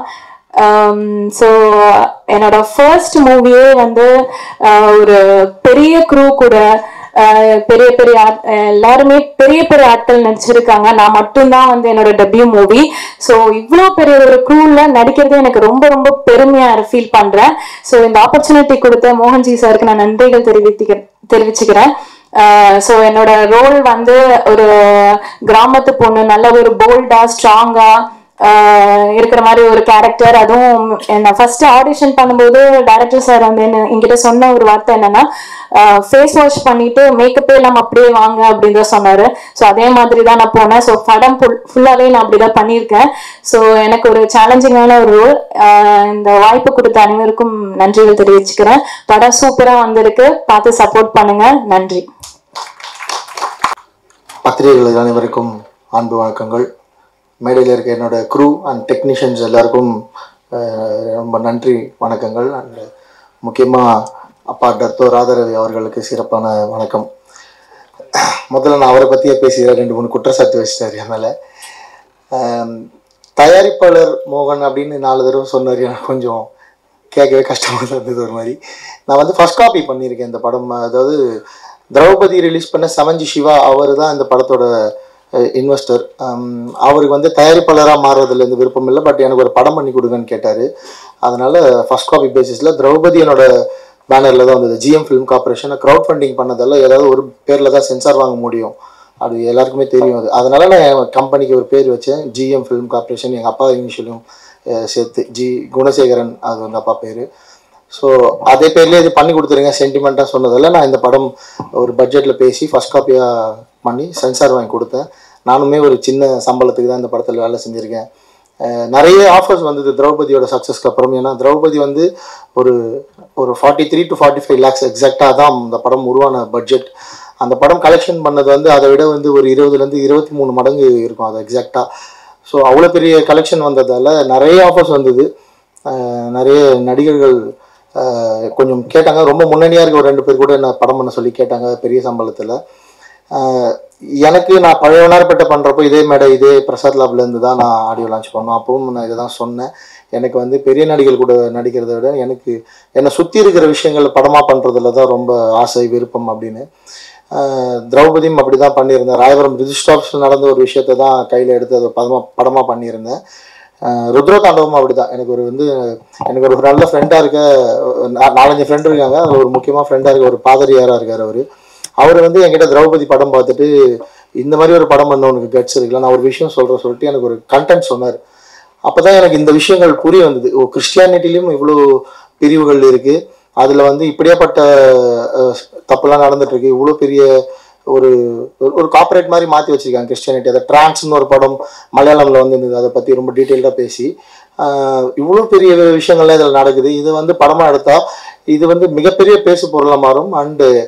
ஸோ என்னோட ஃபர்ஸ்ட் மூவியே வந்து ஆஹ் ஒரு பெரிய க்ரூ கூட ஆஹ் பெரிய பெரிய ஆட்- ஆஹ் எல்லாருமே பெரிய பெரிய ஆட்கள் நடிச்சிருக்காங்க நான் மட்டும்தான் வந்து என்னோட டெபியூ மூவி ஸோ இவ்வளோ பெரிய ஒரு க்ரூவில் நடிக்கிறது எனக்கு ரொம்ப ரொம்ப பெருமையாக ஃபீல் பண்ணுறேன் ஸோ இந்த ஆப்பர்ச்சுனிட்டி கொடுத்த மோகன்ஜி சாருக்கு நான் நன்றிகள் தெரிவித்துக்க தெரிவிச்சுக்கிறேன் ஸோ என்னோட ரோல் வந்து ஒரு கிராமத்து பொண்ணு நல்ல ஒரு போல்டா ஸ்ட்ராங்கா இருக்கிற மாதிரி ஒரு கேரக்டர் அதுவும் நான் ஃபர்ஸ்ட் ஆடிஷன் பண்ணும்போது டேரக்டர் சார் வந்து என்ன என்கிட்ட சொன்ன ஒரு வார்த்தை என்னன்னா ஃபேஸ் வாஷ் பண்ணிட்டு மேக்கப்பே இல்லாம அப்படியே வாங்க அப்படின்னு தான் சொன்னாரு ஸோ அதே மாதிரி தான் நான் போனேன் ஸோ படம் ஃபுல்லாவே நான் அப்படிதான் பண்ணியிருக்கேன் ஸோ எனக்கு ஒரு சேலஞ்சிங்கான ஒரு ரோல் இந்த வாய்ப்பு கொடுத்த அனைவருக்கும் நன்றிகள் தெரிவிச்சுக்கிறேன் படம் சூப்பரா வந்திருக்கு பார்த்து சப்போர்ட் பண்ணுங்க நன்றி பத்திரிகைகள் அனைவருக்கும் அன்பு வணக்கங்கள் மேடையில் இருக்க என்னோட க்ரூ அண்ட் டெக்னீஷியன்ஸ் எல்லாருக்கும் அஹ், ரொம்ப நன்றி வணக்கங்கள் அண்ட் முக்கியமாக அப்பா டத்தோ ராதாரவி அவர்களுக்கு சிறப்பான வணக்கம் முதல்ல நான் அவரை பற்றியே பேசுகிறேன் ரெண்டு மூணு குற்றச்சாட்டு வச்சிட்டாரு என் மேலே ஆம், தயாரிப்பாளர் மோகன் அப்படின்னு நாலு தடவை சொன்னார் எனக்கு கொஞ்சம் கேட்கவே கஷ்டமாக தான் இருந்தது ஒரு மாதிரி நான் வந்து ஃபர்ஸ்ட் காப்பி பண்ணியிருக்கேன் இந்த படம் அதாவது திரௌபதி ரிலீஸ் பண்ண சமஞ்சி சிவா அவர் தான் இந்த படத்தோட இன்வெஸ்டர் அவருக்கு வந்து தயாரிப்பாளராக மாறுறதுல இருந்து விருப்பம் இல்லை பட் எனக்கு ஒரு படம் பண்ணி கொடுங்கன்னு கேட்டார் அதனால ஃபர்ஸ்ட் காப்பி பேசிஸில் திரௌபதி என்னோட பேனரில் தான் வந்தது GM film corporation crowd funding பண்ணதால ஏதாவது ஒரு பேரில் தான் சென்சார் வாங்க முடியும் அது எல்லாருக்குமே தெரியும் அது அதனால நான் என் கம்பெனிக்கு ஒரு பேர் வச்சேன் ஜிஎம் ஃபிலிம் கார்பரேஷன் எங்கள் அப்பா இனிஷியலும் சேர்த்து ஜி குணசேகரன் அது வந்து அப்பா பேர் ஸோ அதே பேர்லேயே இது பண்ணி கொடுத்துருங்க சென்டிமெண்ட்டாக சொன்னதில் நான் இந்த படம் ஒரு பட்ஜெட்டில் பேசி ஃபர்ஸ்ட் காப்பியாக பண்ணி சென்சார் வாங்கி கொடுத்தேன் நானுமே ஒரு சின்ன சம்பளத்துக்கு தான் இந்த படத்தில் வேலை செஞ்சுருக்கேன் அஹ் நிறைய ஆஃபர்ஸ் வந்தது திரௌபதியோட சக்ஸஸ்க்கு அப்புறம் ஏன்னா திரௌபதி வந்து ஒரு ஒரு forty three to forty five lakhs எக்ஸாக்டாக தான் இந்த படம் உருவான பட்ஜெட் அந்த படம் கலெக்ஷன் பண்ணது வந்து அதை விட வந்து ஒரு இருபதுலேருந்து இருபத்தி மூணு மடங்கு இருக்கும் அது எக்ஸாக்டாக ஸோ அவ்வளோ பெரிய கலெக்ஷன் வந்ததால் நிறைய ஆஃபர்ஸ் வந்தது அஹ் நிறைய நடிகர்கள் அஹ் கொஞ்சம் கேட்டாங்க ரொம்ப முன்னணியாக இருக்க ஒரு ரெண்டு பேர் கூட என்ன படம் பண்ண சொல்லி கேட்டாங்க பெரிய சம்பளத்தில் எனக்கு நான் பழையவனார்பேட்டை பண்ணுறப்போ இதே மேடை இதே பிரசாத் லேப்ல இருந்து தான் நான் ஆடியோ லான்ச் பண்ணோம் அப்பவும் நான் இதை தான் சொன்னேன் எனக்கு வந்து பெரிய நடிகர்கள் கூட நடிக்கிறத விட எனக்கு என்னை சுற்றி இருக்கிற விஷயங்கள் படமாக பண்ணுறதுல தான் ரொம்ப ஆசை விருப்பம் அப்படின்னு ஆஹ் திரௌபதியும் அப்படி தான் பண்ணியிருந்தேன் ராயபுரம் ரிஜிஸ்டாப்ஸில் நடந்த ஒரு விஷயத்தை தான் கையில் எடுத்து அதை பதமாக படமாக பண்ணியிருந்தேன் ஆஹ் ருத்ரதாண்டவமும் அப்படி தான் எனக்கு ஒரு வந்து எனக்கு ஒரு நல்ல ஃப்ரெண்டாக இருக்க நா- நாலஞ்சு ஃப்ரெண்ட் இருக்காங்க அதில் ஒரு முக்கியமாக ஃப்ரெண்டாக இருக்க ஒரு பாதிரியாராக இருக்கார் அவர் அவர் வந்து என்கிட்ட திரௌபதி படம் பார்த்துட்டு இந்த மாதிரி ஒரு படம் பண்ண உனக்கு கட்ஸ் இருக்குல்ல நான் ஒரு விஷயம் சொல்கிறேன் சொல்லிட்டு எனக்கு ஒரு கண்டென்ட் சொன்னார் அப்பதான் எனக்கு இந்த விஷயங்கள் புரிய வந்தது ஓ கிறிஸ்டியானிட்டிலையும் இவ்வளோ பிரிவுகள் இருக்கு அதுல வந்து இப்படியாப்பட்ட அஹ், தப்புலாம் நடந்துட்டு இருக்கு இவ்வளோ பெரிய ஒரு ஒரு- ஒரு காப்பரேட் மாதிரி மாற்றி வச்சிருக்காங்க கிறிஸ்டியானிட்டி அதை டிரான்ஸ்னு ஒரு படம் மலையாளம்ல வந்து இருந்தது அதை பற்றி ரொம்ப டீட்டெயில்டாக பேசி ஆஹ், இவ்வளோ பெரிய விஷயங்கள்லாம் இதில் நடக்குது இது வந்து படமாக எடுத்தா இது வந்து மிகப்பெரிய பேசு பொருளாக மாறும் அண்டு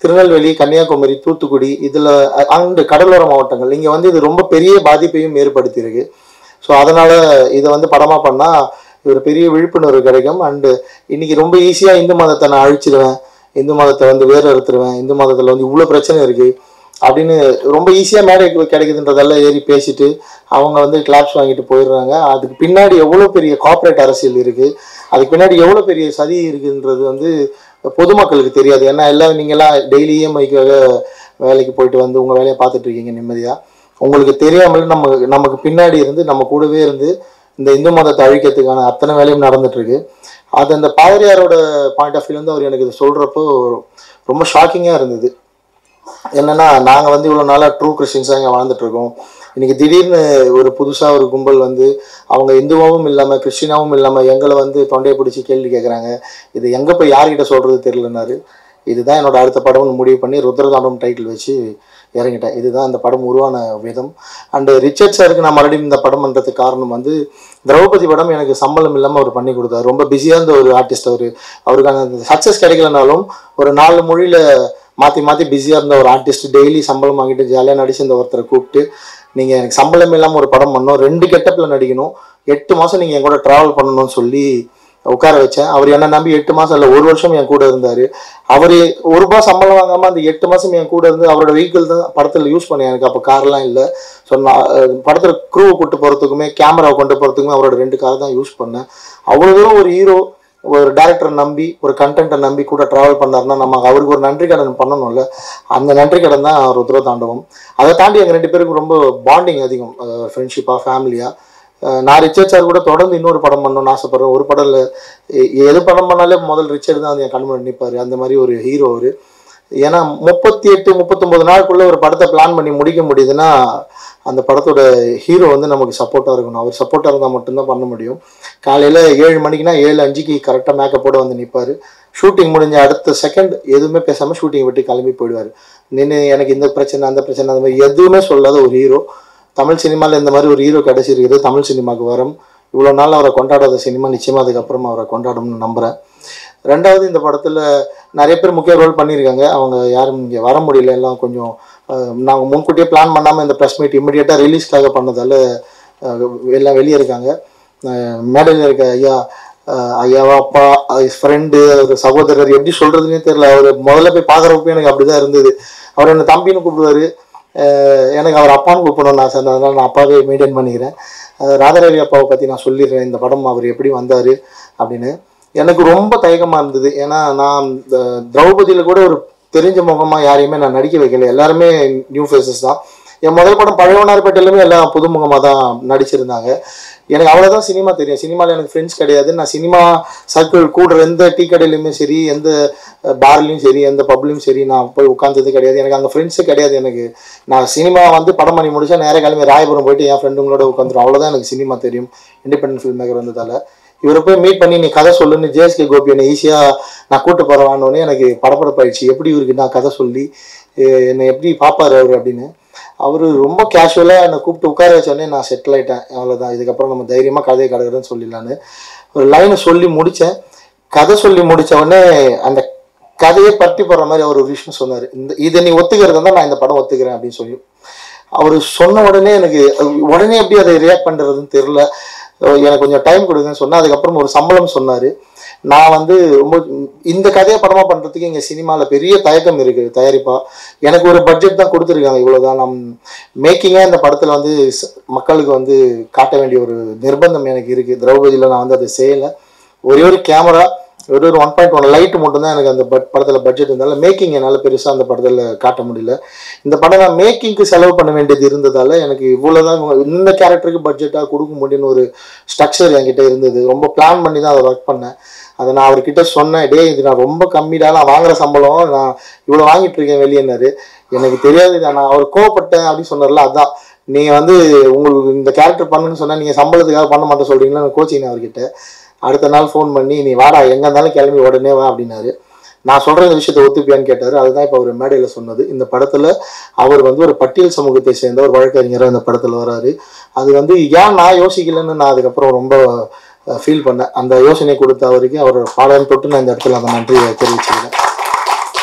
திருநெல்வேலி கன்னியாகுமரி தூத்துக்குடி இதில் அண்டு கடலோர மாவட்டங்கள் இங்கே வந்து இது ரொம்ப பெரிய பாதிப்பையும் ஏற்படுத்தியிருக்கு ஸோ அதனால் இதை வந்து படமாக பண்ணால் ஒரு பெரிய விழிப்புணர்வு கிடைக்கும் அண்டு இன்னைக்கு ரொம்ப ஈஸியாக இந்து மதத்தை நான் அழிச்சிடுவேன் இந்து மதத்தை வந்து வேறு அறுத்துருவேன் இந்து மதத்தில் வந்து இவ்வளோ பிரச்சனை இருக்குது அப்படின்னு ரொம்ப ஈஸியாக மேடை கிடைக்குதுன்றதெல்லாம் ஏறி பேசிட்டு அவங்க வந்து கிளாப்ஸ் வாங்கிட்டு போயிடுறாங்க அதுக்கு பின்னாடி எவ்வளோ பெரிய கார்ப்பரேட் அரசியல் இருக்குது அதுக்கு பின்னாடி எவ்வளோ பெரிய சதி இருக்குன்றது வந்து பொதுமக்களுக்கு தெரியாது ஏன்னா எல்லாம் நீங்கள்லாம் டெய்லி இஎம்ஐக்காக வேலைக்கு போயிட்டு வந்து உங்கள் வேலையை பார்த்துட்டு இருக்கீங்க நிம்மதியாக உங்களுக்கு தெரியாமல் நம்ம நமக்கு பின்னாடி இருந்து நம்ம கூடவே இருந்து இந்த இந்து மதத்தை அழிக்கிறதுக்கான அத்தனை வேலையும் நடந்துட்டு இருக்கு அது அந்த பாதிரியாரோட பாயிண்ட் ஆஃப் வியூ வந்து அவர் எனக்கு இதை சொல்கிறப்போ ரொம்ப ஷாக்கிங்காக இருந்தது என்னன்னா நாங்கள் வந்து இவ்வளோ நாளாக ட்ரூ கிறிஸ்டின்ஸாக இங்கே வாழ்ந்துட்டு இருக்கோம் இன்னைக்கு திடீர்னு ஒரு புதுசாக ஒரு கும்பல் வந்து அவங்க இந்துவாவும் இல்லாமல் கிறிஸ்டினாவும் இல்லாமல் எங்களை வந்து தொண்டையை பிடிச்சி கேள்வி கேட்குறாங்க இது எங்கே போய் யார்கிட்ட சொல்கிறது தெரியலனாரு இதுதான் என்னோட அடுத்த படம்னு முடிவு பண்ணி ருத்ரதாண்டம் டைட்டில் வச்சு இறங்கிட்டேன் இதுதான் இந்த படம் உருவான விதம் அண்டு ரிச்சர்ட் சாருக்கு நான் மறுபடியும் இந்த படம் பண்ணுறதுக்கு காரணம் வந்து திரௌபதி படம் எனக்கு சம்பளம் இல்லாமல் அவர் பண்ணி கொடுத்தாரு ரொம்ப பிஸியாக இருந்த ஒரு ஆர்டிஸ்ட் அவர் அவருக்கான சக்ஸஸ் கிடைக்கலனாலும் ஒரு நாலு மொழியில் மாற்றி மாற்றி பிஸியாக இருந்த ஒரு ஆர்டிஸ்ட் டெய்லி சம்பளம் வாங்கிட்டு ஜாலியாக நடிச்சு இந்த ஒருத்தரை கூப்பிட்டு நீங்கள் எனக்கு சம்பளம் இல்லாமல் ஒரு படம் பண்ணணும் ரெண்டு கெட்டப்பில் நடிக்கணும் எட்டு மாதம் நீங்கள் என் கூட ட்ராவல் பண்ணணும்னு சொல்லி உட்கார வச்சேன் அவர் என்ன நம்பி எட்டு மாதம் இல்லை ஒரு வருஷம் என் கூட இருந்தார் அவர் ஒரு ரூபாய் சம்பளம் வாங்காமல் அந்த எட்டு மாதம் என் கூட இருந்து அவரோட வெஹிக்கிள் தான் படத்தில் யூஸ் பண்ணேன் எனக்கு அப்போ கார்லாம் இல்லை ஸோ நான் அஹ், படத்தில் க்ரூவை கூட்டு போகிறதுக்குமே கேமராவை கொண்டு போகிறதுக்குமே அவரோட ரெண்டு கார் தான் யூஸ் பண்ணேன் அவ்வளோ தூரம் ஒரு ஹீரோ ஒரு டேரக்டரை நம்பி ஒரு கண்டென்ட்டை நம்பி கூட ட்ராவல் பண்ணாருன்னா நம்ம அவருக்கு ஒரு நன்றி கடன் பண்ணணும்ல அந்த நன்றி கடன் தான் ருத்ர தாண்டவம் அதை தாண்டி எங்கள் ரெண்டு பேருக்கும் ரொம்ப பாண்டிங் அதிகம் ஃப்ரெண்ட்ஷிப்பாக ஃபேமிலியாக நான் ரிச்சர்ட் சார் கூட தொடர்ந்து இன்னொரு படம் பண்ணணும்னு ஆசைப்படுறேன் ஒரு படம் இல்லை எது படம் பண்ணாலே முதல் ரிச்சர்ட் தான் வந்து என் கண் முன்னாடி நிற்பார் அந்த மாதிரி ஒரு ஹீரோ அவர் ஏன்னா முப்பத்தி எட்டு முப்பத்தொம்பது நாளுக்குள்ள ஒரு படத்தை பிளான் பண்ணி முடிக்க முடியுதுன்னா அந்த படத்தோட ஹீரோ வந்து நமக்கு சப்போர்ட்டாக இருக்கணும் அவர் சப்போர்ட்டாக இருந்தால் மட்டும்தான் பண்ண முடியும் காலையில் ஏழு மணிக்குனா ஏழு அஞ்சுக்கு கரெக்டாக மேக்கப்போட வந்து நிற்பார் ஷூட்டிங் முடிஞ்ச அடுத்த செகண்ட் எதுவுமே பேசாமல் ஷூட்டிங் விட்டு கிளம்பி போயிடுவார் நின்று எனக்கு இந்த பிரச்சனை அந்த பிரச்சனை அந்த மாதிரி எதுவுமே சொல்லாத ஒரு ஹீரோ தமிழ் சினிமாவில் இந்த மாதிரி ஒரு ஹீரோ கிடைச்சிருக்குது தமிழ் சினிமாவுக்கு வரும் இவ்வளோ நாள் அவரை கொண்டாடாத சினிமா நிச்சயமாக அதுக்கப்புறம் அவரை கொண்டாடும்னு நம்புகிறேன் ரெண்டாவது இந்த படத்தில் நிறைய பேர் முக்கிய ரோல் பண்ணியிருக்காங்க அவங்க யாரும் இங்கே வர முடியல எல்லாம் கொஞ்சம் நாங்கள் முன்கூட்டியே பிளான் பண்ணாமல் இந்த ப்ரெஸ் மீட் இமிடியேட்டாக ரிலீஸ்க்காக பண்ணதால அஹ், எல்லாம் வெளியே இருக்காங்க அஹ், மேடையில் இருக்க ஐயா அஹ், ஐயாவா அப்பா ஃப்ரெண்டு ஒரு சகோதரர் எப்படி சொல்கிறதுனே தெரியல அவர் முதல்ல போய் பார்க்குறப்ப எனக்கு அப்படி தான் இருந்தது அவர் என்னை தம்பின்னு கூப்பிடுவார் அஹ், எனக்கு அவர் அப்பான்னு கூப்பிடணும்னு ஆசை இருந்தது. அதனால நான் அப்பாவே மெயின்டைன் பண்ணிக்கிறேன் அஹ், ராதாரவி அப்பாவை பற்றி நான் சொல்லிடுறேன் இந்த படம் அவர் எப்படி வந்தார் அப்படின்னு எனக்கு ரொம்ப தயக்கமாக இருந்தது ஏன்னா நான் இந்த திரௌபதியில் கூட ஒரு தெரிஞ்ச முகமாக யாரையுமே நான் நடிக்க வைக்கல எல்லாருமே நியூ ஃபேஸஸ் தான் என் முதல் படம் பழையவனார்பேட்டையிலுமே எல்லாம் புதுமுகமாக தான் நடிச்சிருந்தாங்க எனக்கு அவ்வளோதான் சினிமா தெரியும் சினிமாவில் எனக்கு ஃப்ரெண்ட்ஸ் கிடையாது நான் சினிமா சர்க்கிள் கூடுற எந்த டீ கடையிலையுமே சரி எந்த பார்லையும் சரி எந்த பப்லையும் சரி நான் போய் உட்காந்தது கிடையாது எனக்கு அங்கே ஃப்ரெண்ட்ஸு கிடையாது எனக்கு நான் சினிமா வந்து படம் பண்ணி முடிச்சா நேராக கிளம்பி ராயபுரம் போயிட்டு என் ஃப்ரெண்டுங்களோட உட்காந்துரும் அவ்வளோதான் எனக்கு சினிமா தெரியும் இண்டிபெண்டன்ட் ஃபில்ம் மேக்கர் வந்ததால இவரை போய் மீட் பண்ணி நீ கதை சொல்லுன்னு ஜேஎஸ்கே கோபி என்னை ஈஸியாக நான் கூட்டு போகிறவானோடனே எனக்கு படபடப்பாயிடுச்சு எப்படி இவருக்கு நான் கதை சொல்லி எ- என்னை எப்படி பார்ப்பாரு அவர் அப்படின்னு அவர் ரொம்ப கேஷுவலாக என்னை கூப்பிட்டு உட்கார வச்சோடனே நான் செட்டில் ஆயிட்டேன் அவ்வளோதான் இதுக்கப்புறம் நம்ம தைரியமாக கதையை கடற்கன்னு சொல்லிடலான்னு ஒரு லைனை சொல்லி முடித்தேன் கதை சொல்லி முடிச்ச உடனே அந்த கதையை பற்றி போடுற மாதிரி அவர் ஒரு விஷயம் சொன்னார் இந்த இதை நீ ஒத்துக்கிறது தான் நான் இந்த படம் ஒத்துக்கிறேன் அப்படின்னு சொல்லி அவர் சொன்ன உடனே எனக்கு உடனே எப்படி அதை ரியாக்ட் பண்ணுறதுன்னு தெரில எனக்கு கொஞ்சம் டைம் கொடுங்கன்னு சொன்னா அதுக்கப்புறம் ஒரு சம்பளம் சொன்னார் நான் வந்து ரொம்ப இந்த கதையை படமாக பண்ணுறதுக்கு எங்கள் சினிமாவில் பெரிய தயக்கம் இருக்குது தயாரிப்பா எனக்கு ஒரு பட்ஜெட் தான் கொடுத்துருக்காங்க இவ்வளோதான் நம் மேக்கிங்காக இந்த படத்தில் வந்து ச- மக்களுக்கு வந்து காட்ட வேண்டிய ஒரு நிர்பந்தம் எனக்கு இருக்குது திரௌபதியில் நான் வந்து அதை செய்யலை ஒரே ஒரு கேமரா ஒரு ஒரு ஒன் பாயிண்ட் ஒன் லைட் மட்டும்தான் எனக்கு அந்த பட் படத்தில் பட்ஜெட் இருந்தாலும் மேக்கிங் என்னால் பெருசாக அந்த படத்தில் காட்ட முடியல இந்த படம் நான் மேக்கிங்க்கு செலவு பண்ண வேண்டியது இருந்ததால் எனக்கு இவ்வளோதான் இவங்க இந்த கேரக்டருக்கு பட்ஜெட்டாக கொடுக்க முடியும்னு ஒரு ஸ்ட்ரக்சர் என்கிட்ட இருந்தது ரொம்ப பிளான் பண்ணி தான் அதை ஒர்க் பண்ணேன் அதை நான் அவர்கிட்ட சொன்னேன் டே இது நான் ரொம்ப கம்மிடா நான் வாங்குற சம்பளம் நான் இவ்வளோ வாங்கிட்டு இருக்கேன் வெளியேனாரு எனக்கு தெரியாது நான் அவர் கோவப்பட்டேன் அப்படின்னு சொன்னார்ல அதான் நீங்கள் வந்து உங்களுக்கு இந்த கேரக்டர் பண்ணுன்னு சொன்னால் நீங்கள் சம்பளத்துக்காக பண்ண மாட்டேன் சொல்கிறீங்களா கோச்சிங் அவர்கிட்ட அடுத்த நாள் ஃபோன் பண்ணி நீ வாடா எங்கே இருந்தாலும் கிளம்பி உடனே வா அப்படின்னாரு நான் சொல்கிற இந்த விஷயத்தை ஒத்துப்பியான்னு கேட்டார் அதுதான் இப்போ அவர் மேடையில் சொன்னது இந்த படத்தில் அவர் வந்து ஒரு பட்டியல் சமூகத்தை சேர்ந்த ஒரு வழக்கறிஞராக இந்த படத்தில் வராரு அது வந்து ஏன் நான் யோசிக்கலைன்னு நான் அதுக்கப்புறம் ரொம்ப ஃபீல் பண்ணேன் அந்த யோசனை கொடுத்த அவருக்கு அவர் பாடம் தொட்டு நான் இந்த இடத்துல அந்த நன்றியை தெரிவிச்சுக்கிறேன்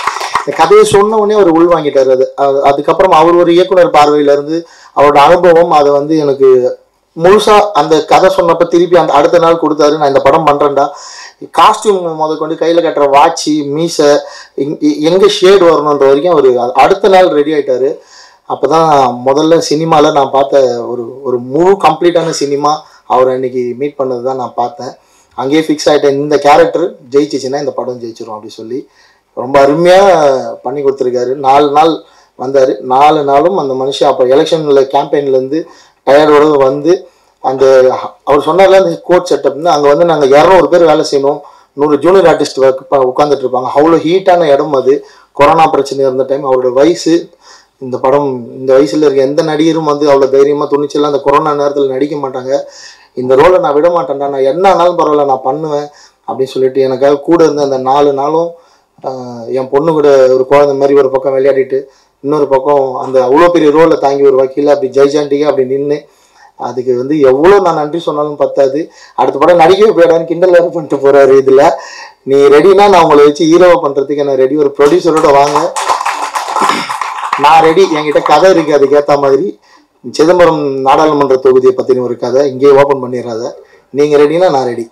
இந்த கதையை சொன்ன உடனே அவர் உள் வாங்கிட்டாரு அது அது- அதுக்கப்புறம் அவர் ஒரு இயக்குனர் பார்வையில இருந்து அவரோட அனுபவம் அதை வந்து எனக்கு முழுசா அந்த கதை சொன்னப்ப திருப்பி அந்த அடுத்த நாள் கொடுத்தாரு நான் இந்த படம் பண்றேன்டா காஸ்டியூம் முத கொண்டு கையில கட்டுற வாட்சி மீசை இங்க- இ- எங்க ஷேட் வரணுன்ற வரைக்கும் அவர் அடுத்த நாள் ரெடி ஆயிட்டாரு அப்பதான் முதல்ல சினிமால நான் பார்த்த ஒரு ஒரு முழு கம்ப்ளீட்டான சினிமா அவர் அன்னைக்கு மீட் பண்ணது தான் நான் பார்த்தேன் அங்கேயே ஃபிக்ஸ் ஆயிட்டேன் இந்த கேரக்டர் ஜெயிச்சிச்சுன்னா இந்த படம் ஜெயிச்சிரும் அப்படி சொல்லி ரொம்ப அருமையா பண்ணி கொடுத்துருக்காரு நாலு நாள் வந்தாரு நாலு நாளும் அந்த மனுஷன் அப்போ எலெக்ஷன்ல கேம்பெயின்ல இருந்து டயர்டோட வந்து அந்த அவர் சொன்னார்ல அந்த கோட் செட்டப்னு அங்கே வந்து நாங்கள் இரநூறு பேர் வேலை செய்யணும் நூறு ஜூனியர் ஆர்டிஸ்ட் உட்காந்துட்டு இருப்பாங்க அவ்வளோ ஹீட்டான இடம் அது கொரோனா பிரச்சனை இருந்த டைம் அவரோட வயசு இந்த படம் இந்த வயசுல இருக்க எந்த நடிகரும் வந்து அவ்வளோ தைரியமாக துணிச்சலாம் அந்த கொரோனா நேரத்தில் நடிக்க மாட்டாங்க இந்த ரோலை நான் விட மாட்டேன்டா நான் என்ன ஆனாலும் பரவாயில்ல நான் பண்ணுவேன் அப்படின்னு சொல்லிட்டு எனக்காக கூட இருந்த அந்த நாலு நாளும் ஆஹ், என் பொண்ணு கூட ஒரு குழந்தை மாதிரி ஒரு பக்கம் விளையாடிட்டு இன்னொரு பக்கம் அந்த அவ்வளோ பெரிய ரோலை தாங்கி ஒரு வக்கீல அப்படி ஜெய்ஜாண்டிகா அப்படி நின்று அதுக்கு வந்து எவ்வளோ நான் நன்றி சொன்னாலும் பத்தாது அடுத்த படம் நடிக்கவே போயிடான்னு கிண்டல் வேறு பண்ணிட்டு போறாரு இதில் நீ ரெடினா நான் உங்களை வச்சு ஹீரோவை பண்ணுறதுக்கு நான் ரெடி ஒரு ப்ரொடியூசரோட வாங்க நான் ரெடி என்கிட்ட கதை இருக்கு அதுக்கேற்ற மாதிரி சிதம்பரம் நாடாளுமன்ற தொகுதியை பற்றின ஒரு கதை இங்கேயே ஓப்பன் பண்ணிடுறாத நீங்கள் ரெடினா நான் ரெடி